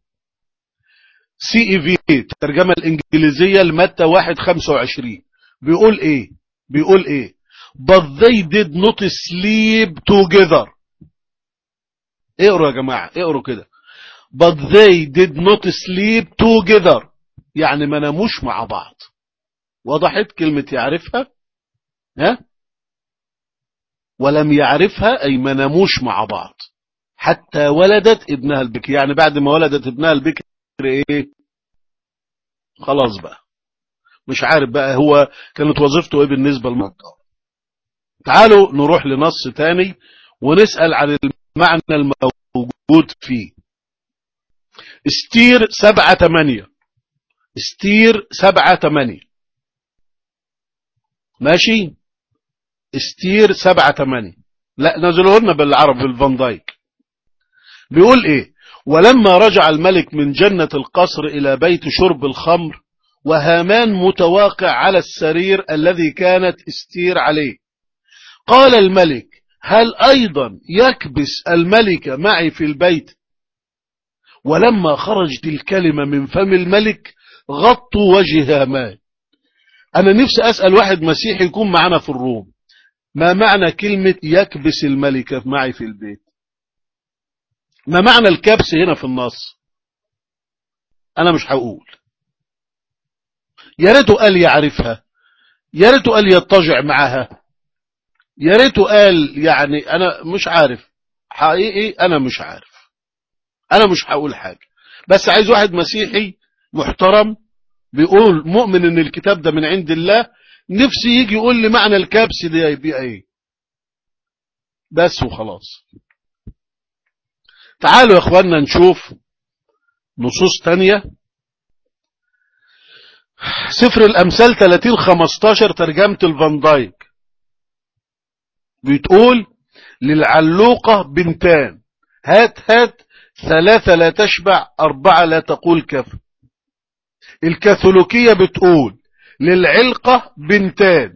سي اي في الترجمة الانجليزية لمتى واحد خمسة وعشرين بيقول ايه بيقول ايه but they did not sleep together اقروا يا جماعة اقروا كده but they did not sleep together يعني ما ناموش مع بعض وضحت كلمة يعرفها ها ولم يعرفها أي ما ناموش مع بعض حتى ولدت ابنها البكر يعني بعد ما ولدت ابنها البكر ايه خلاص بقى مش عارف بقى هو كانت وظيفته ايه بالنسبة للمنطقة تعالوا نروح لنص تاني ونسأل عن المعنى الموجود فيه استير سبعة تمانية استير سبعة تمانية ماشي استير سبعة تمانية لا نزلوا لنا بالعربي بالفان دايك بيقول ايه ولما رجع الملك من جنة القصر الى بيت شرب الخمر وهامان متواقع على السرير الذي كانت استير عليه قال الملك هل ايضا يكبس الملك معي في البيت ولما خرجت الكلمة من فم الملك غطوا وجه هامان انا نفسي اسأل واحد مسيحي يكون معنا في الروم ما معنى كلمة يكبس الملكة معي في البيت ما معنى الكبس هنا في النص انا مش هقول يا ريته قال يعرفها يا ريته قال يضطجع معها يا ريته قال يعني انا مش عارف حقيقي انا مش عارف انا مش هقول حاجة بس عايز واحد مسيحي محترم بيقول مؤمن ان الكتاب ده من عند الله نفسي يجي يقول لي معنى الكبس ده يبقى ايه بس وخلاص تعالوا يا اخوانا نشوف نصوص تانية سفر الامثال 30 15 ترجمة الفان دايك بتقول للعلوقة بنتان هات هات ثلاثة لا تشبع أربعة لا تقول كف الكاثوليكية بتقول للعلقة بنتان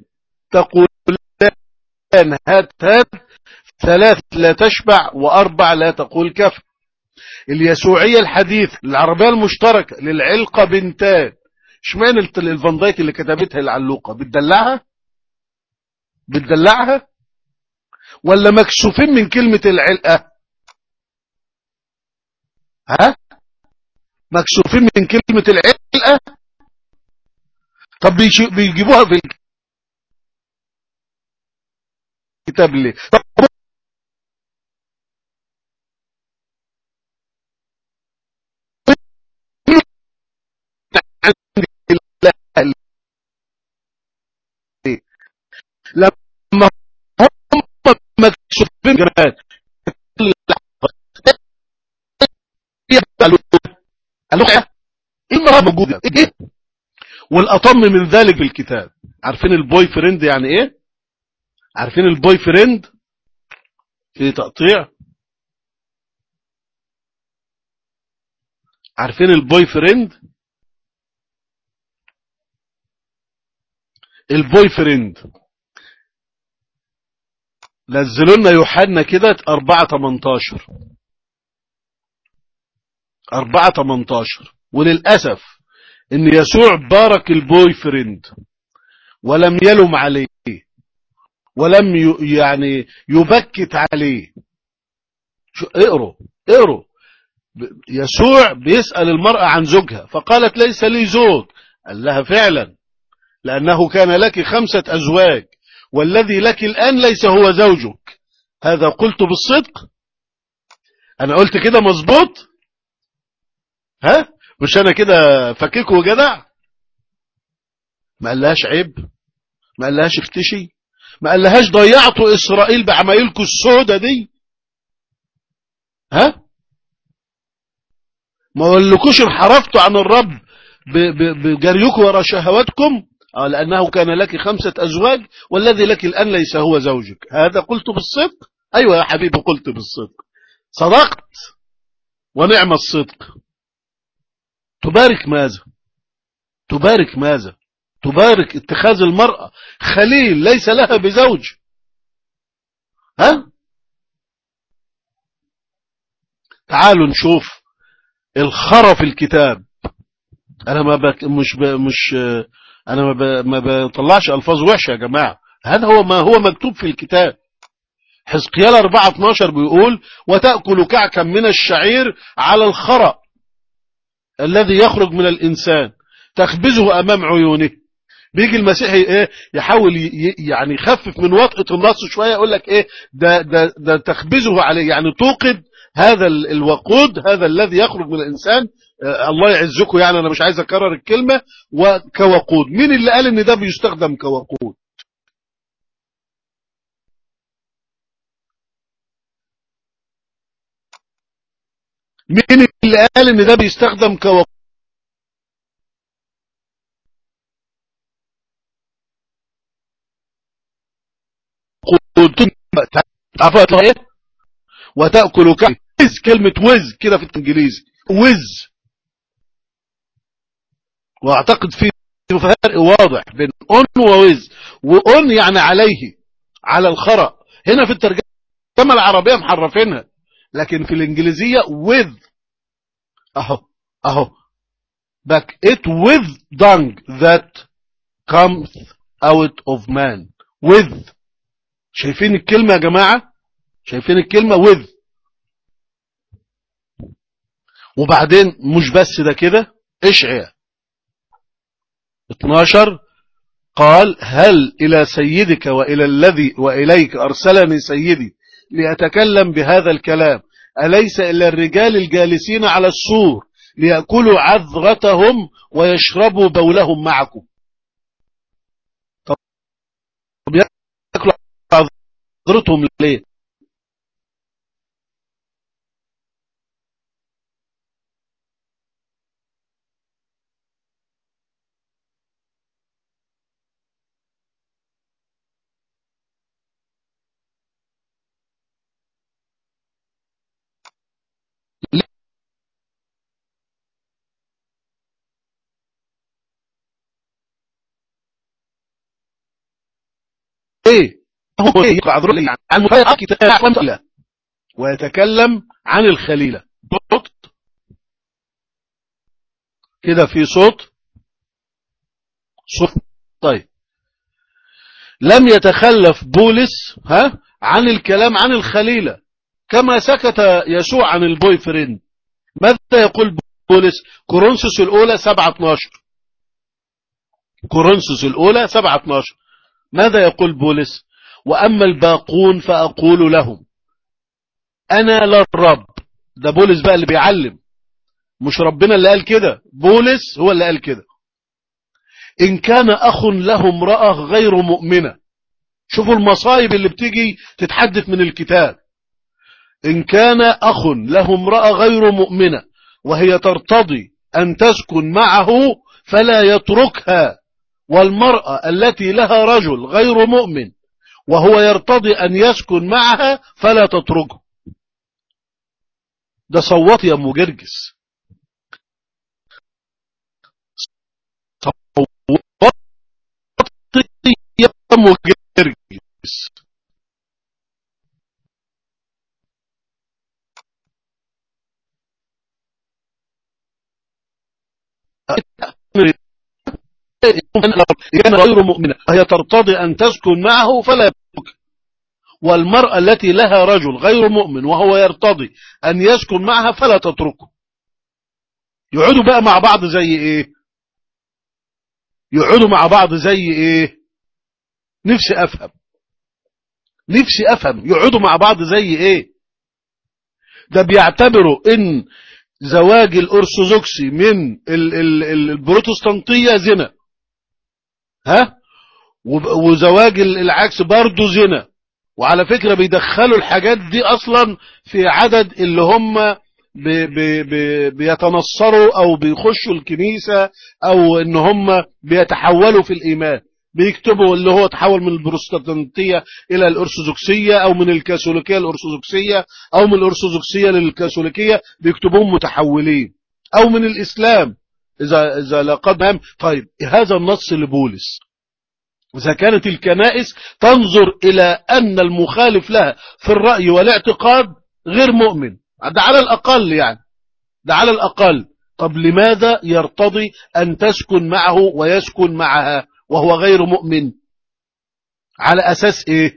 تقولان هات هات ثلاث لا تشبع وأربع لا تقول كف اليسوعية الحديث العربية المشتركة للعلقة بنتان اشمعنى الفان دايك اللي كتبتها العلوقة بتدلعها بتدلعها ولا مكسوفين من كلمة العلقة ها مكسوفين من كلمة العلقة طب بيجيبوها في الكتاب ليه طب لما هم مكشوفين جمال قالوا ايه المرأة موجودة ايه والأطم من ذلك في الكتاب عارفين البوي فريند يعني ايه عارفين البوي فريند في تقطيع عارفين البوي فريند البوي فريند نزلوا لنا يوحنا كده 4 18 4 18 وللأسف ان يسوع بارك البوي فريند ولم يلم عليه ولم ي... يعني يبكت عليه شو اقروا اقروا يسوع بيسأل المرأة عن زوجها فقالت ليس لي زوج قال لها فعلا لأنه كان لك خمسة أزواج والذي لك الآن ليس هو زوجك هذا قلت بالصدق أنا قلت كده مظبوط ها مش أنا كده فكيك وجدع ما قالهاش عيب ما قالهاش اختشي ما قالهاش ضيعتوا إسرائيل بعمايلكم السودة دي ها ما قالكوش انحرفتوا عن الرب بجريكم ورا شهواتكم آه لأنه كان لك خمسة أزواج والذي لك الآن ليس هو زوجك هذا قلت بالصدق أيوة يا حبيبي قلت بالصدق صدقت ونعم الصدق تبارك ماذا تبارك ماذا تبارك اتخاذ المرأة خليل ليس لها بزوج ها تعالوا نشوف الخرى في الكتاب انا ما بك مش ب مش انا ما, ب ما بطلعش الفاظ وحشه يا جماعه هذا هو ما هو مكتوب في الكتاب حزقيال 4 12 بيقول وتاكل كعكا من الشعير على الخرى الذي يخرج من الانسان تخبزه امام عيونه بيجي المسيحي ايه يحاول يعني يخفف من وطئه النص شويه يقول لك ايه ده ده ده تخبزه عليه يعني توقد هذا الوقود هذا الذي يخرج من الانسان آه الله يعزكم يعني انا مش عايز اكرر الكلمه وكوقود مين اللي قال ان ده بيستخدم كوقود مين اللي قال ان ده بيستخدم كوقود تعرفوا ايه وتأكل كعب ويز كلمة ويز كده في الانجليزي ويز واعتقد في فرق واضح بين اون وويز واون يعني عليه على الخرق هنا في الترجمة العربية محرفينها لكن في الانجليزية with اهو اهو back it with dung that comes out of man with شايفين الكلمة يا جماعة شايفين الكلمة with وبعدين مش بس ده كده اشعيا 12 قال هل إلى سيدك وإلى الذي وإليك أرسلني سيدي لأتكلم بهذا الكلام أليس إلا الرجال الجالسين على السور ليأكلوا عذرتهم ويشربوا بولهم معكم طب يأكلوا عذرتهم ليه ايه هو ايه يقرأ عذر عن المفايقة كتاب ويتكلم عن الخليلة صوت كده في صوت صوت طيب لم يتخلف بولس ها عن الكلام عن الخليلة كما سكت يسوع عن البوي فريند ماذا يقول بولس كورنثوس الأولى 7 12 كورنثوس الأولى 7 12 ماذا يقول بولس وأما الباقون فأقول لهم أنا لا الرب ده بولس بقى اللي بيعلم مش ربنا اللي قال كده بولس هو اللي قال كده إن كان أخ له امرأة غير مؤمنة شوفوا المصايب اللي بتيجي تتحدث من الكتاب إن كان أخ له امرأة غير مؤمنة وهي ترتضي أن تسكن معه فلا يتركها والمرأة التي لها رجل غير مؤمن وهو يرتضي أن يسكن معها فلا تتركه ده صوت يا أم جرجس صوت يا أم جرجس كان غير مؤمنة وهي ترتضي أن تسكن معه فلا يترك والمرأة التي لها رجل غير مؤمن وهو يرتضي أن يسكن معها فلا تتركه يقعدوا بقى مع بعض زي إيه يقعدوا مع بعض زي إيه نفسي أفهم نفسي أفهم يقعدوا مع بعض زي إيه ده بيعتبروا إن زواج الأرثوذكسي من ال ال ال البروتستانتية زنا ها وزواج العكس برضه زنا وعلى فكرة بيدخلوا الحاجات دي أصلا في عدد اللي هم بي بي بي بيتنصروا أو بيخشوا الكنيسة أو إن هم بيتحولوا في الإيمان بيكتبوا اللي هو تحول من البروتستانتية إلى الأرثوذكسية أو من الكاثوليكية الأرثوذكسية أو من الأرثوذكسية للكاثوليكية بيكتبوهم متحولين أو من الإسلام إذا إذا لقد طيب هذا النص لبولس إذا كانت الكنائس تنظر إلى أن المخالف لها في الرأي والاعتقاد غير مؤمن ده على الأقل يعني ده على الأقل طب لماذا يرتضي أن تسكن معه ويسكن معها وهو غير مؤمن على أساس إيه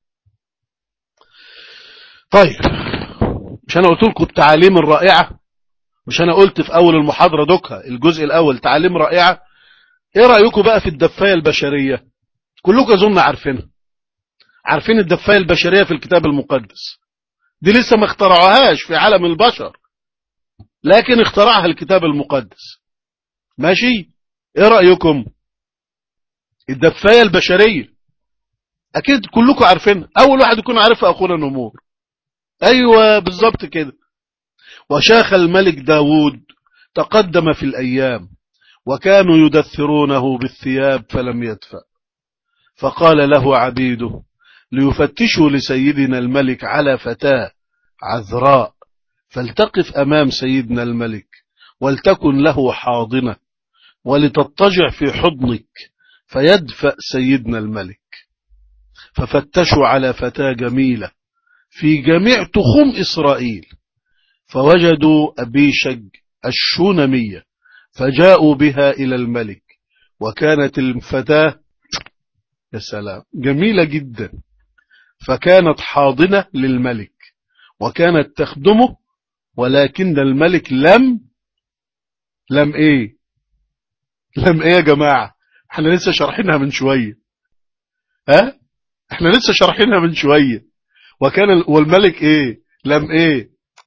طيب مش أنا قلت لكم التعاليم الرائعة مش أنا قلت في أول المحاضرة دوكها الجزء الأول تعاليم رائعة إيه رأيكم بقى في الدفاية البشرية كلكم أظن عارفينها عارفين الدفاية البشرية في الكتاب المقدس دي لسه ما اخترعوهاش في عالم البشر لكن اخترعها الكتاب المقدس ماشي ايه رأيكم الدفاية البشرية اكيد كلكم عارفينها اول واحد يكون عارفها اخونا نمور ايوه بالظبط كده وشاخ الملك داود تقدم في الايام وكانوا يدثرونه بالثياب فلم يدفع فقال له عبيده ليفتشوا لسيدنا الملك على فتاة عذراء فلتقف أمام سيدنا الملك ولتكن له حاضنة ولتضطجع في حضنك فيدفأ سيدنا الملك ففتشوا على فتاة جميلة في جميع تخوم إسرائيل فوجدوا أبيشج الشونمية فجاءوا بها إلى الملك وكانت الفتاة يا سلام جميلة جدا فكانت حاضنة للملك وكانت تخدمه ولكن الملك لم لم ايه لم ايه يا جماعة احنا لسه شارحينها من شوية ها احنا لسه شارحينها من شوية وكان والملك ايه لم ايه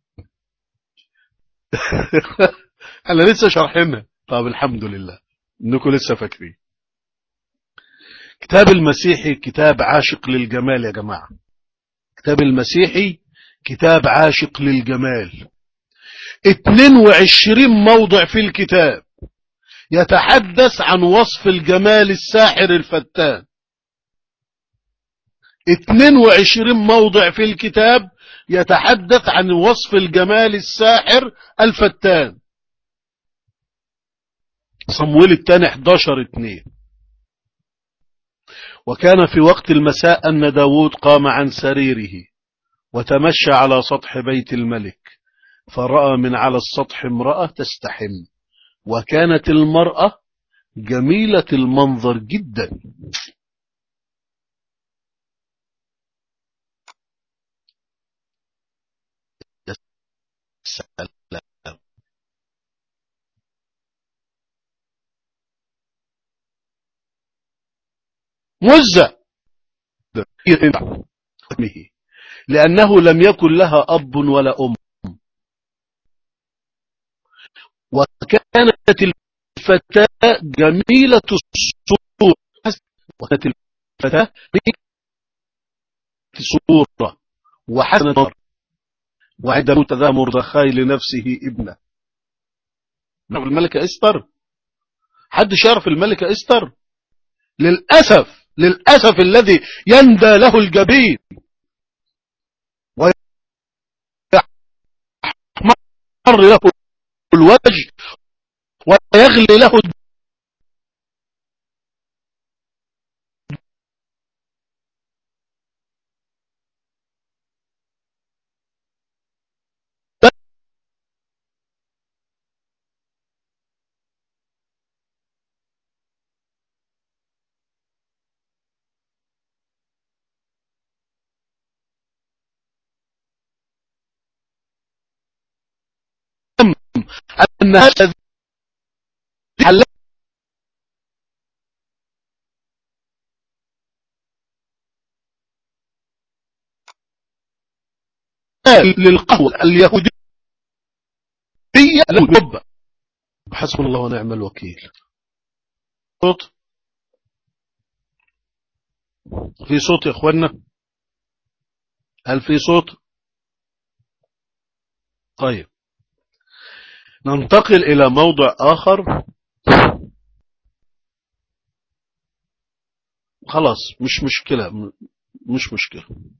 احنا لسه شارحينها طب الحمد لله انكم لسه فاكرين كتاب المسيحي كتاب عاشق للجمال يا جماعة كتاب المسيحي كتاب عاشق للجمال 22 موضع في الكتاب يتحدث عن وصف الجمال الساحر الفتان 22 موضع في الكتاب يتحدث عن وصف الجمال الساحر الفتان صمويل الثاني 11 2 وكان في وقت المساء أن داود قام عن سريره وتمشى على سطح بيت الملك فرأى من على السطح امرأة تستحم وكانت المرأة جميلة المنظر جدا سلام مزة لأنه لم يكن لها أب ولا أم وكانت الفتاة جميلة الصورة وكانت الفتاة صورة وحسنة وعند موت ذا مردخاي لنفسه ابنه الملكة استر حد شرف الملكة استر للأسف للأسف الذي يندى له الجبين ويحمر له الوجه ويغلي له أن هذا حل للقهوة اليهودية للمبة حسب الله ونعم الوكيل صوت في صوت يا اخوانا هل في صوت طيب ننتقل إلى موضع آخر خلاص مش مشكلة مش مشكلة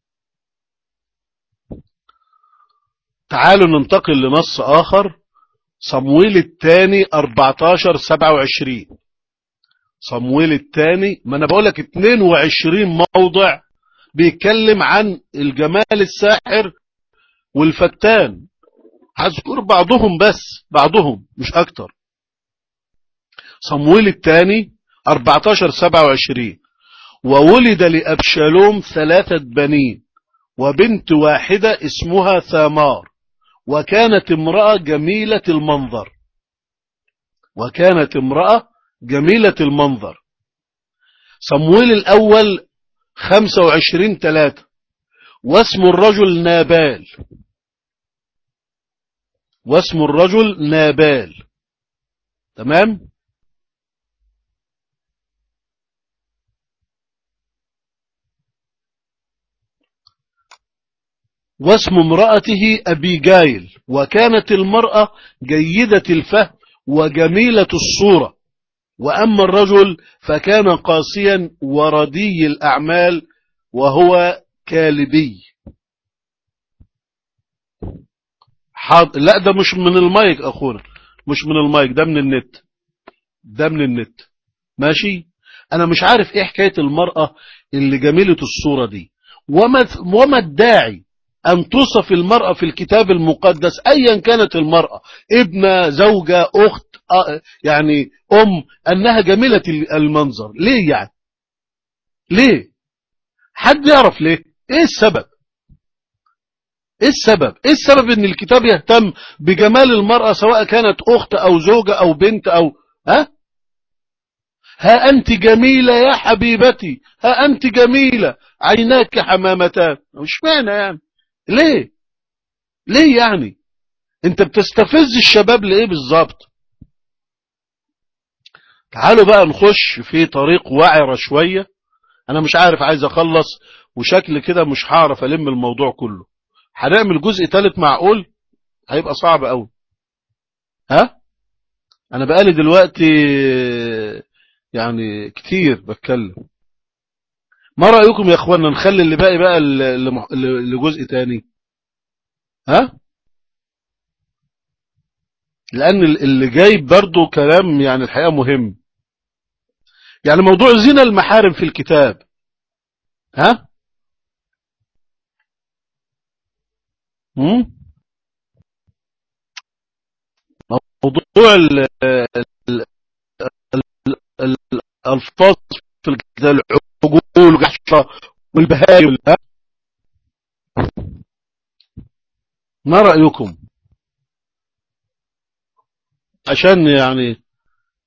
تعالوا ننتقل لنص آخر صمويل الثاني 14 27 صمويل الثاني ما أنا بقولك 22 موضع بيتكلم عن الجمال الساحر والفتان هذكر بعضهم بس بعضهم مش أكتر صمويل الثاني 14 27 وولد لأبشالوم ثلاثة بنين وبنت واحدة اسمها ثامار وكانت امرأة جميلة المنظر وكانت امرأة جميلة المنظر صمويل الأول 25 3 واسم الرجل نابال واسم الرجل نابال تمام واسم امرأته أبيجايل وكانت المرأة جيدة الفهم وجميلة الصورة وأما الرجل فكان قاسيا وردي الأعمال وهو كالبي حاض... لا ده مش من المايك أخونا مش من المايك ده من النت ده من النت ماشي أنا مش عارف إيه حكاية المرأة اللي جميلة الصورة دي وما, وما الداعي أن تصف المرأة في الكتاب المقدس أيا كانت المرأة ابنة زوجة أخت يعني أم أنها جميلة المنظر ليه يعني ليه حد يعرف ليه ايه السبب ايه السبب ايه السبب ان الكتاب يهتم بجمال المرأة سواء كانت اخت او زوجة او بنت او ها ها انت جميلة يا حبيبتي ها انت جميلة عيناك حمامتان مش معنى يعني ليه ليه يعني انت بتستفز الشباب لايه بالظبط تعالوا بقى نخش في طريق وعرة شوية انا مش عارف عايز اخلص وشكل كده مش هعرف الم الموضوع كله هنعمل جزء ثالث معقول هيبقى صعب قوي ها انا بقالي دلوقتي يعني كتير بتكلم ما رأيكم يا اخوانا نخلي اللي باقي بقى لجزء تاني ها لان اللي جاي برضو كلام يعني الحقيقة مهم يعني موضوع زنا المحارم في الكتاب ها مم؟ موضوع ال ال ال الألفاظ في الكتاب العقول والجحشة والبهايم ها ما رأيكم عشان يعني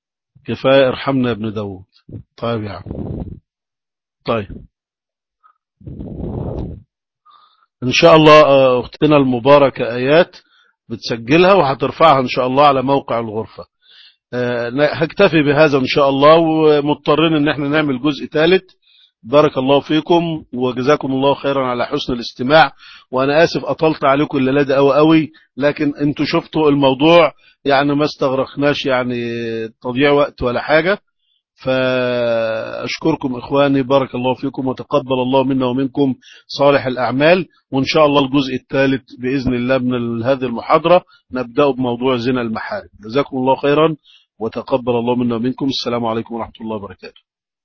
كفاية ارحمنا ابن داود طيب يا عم طيب ان شاء الله آه، اختنا المباركة ايات بتسجلها وهترفعها ان شاء الله على موقع الغرفة آه، هكتفي بهذا ان شاء الله ومضطرين ان احنا نعمل جزء ثالث بارك الله فيكم وجزاكم الله خيرا على حسن الاستماع وانا اسف اطلت عليكم الليله دي قوي قوي لكن انتوا شفتوا الموضوع يعني ما استغرقناش يعني تضييع وقت ولا حاجه فاشكركم اخواني بارك الله فيكم وتقبل الله منا ومنكم صالح الاعمال وان شاء الله الجزء الثالث باذن الله من هذه المحاضره نبدا بموضوع زنا المحارم جزاكم الله خيرا وتقبل الله منا ومنكم السلام عليكم ورحمه الله وبركاته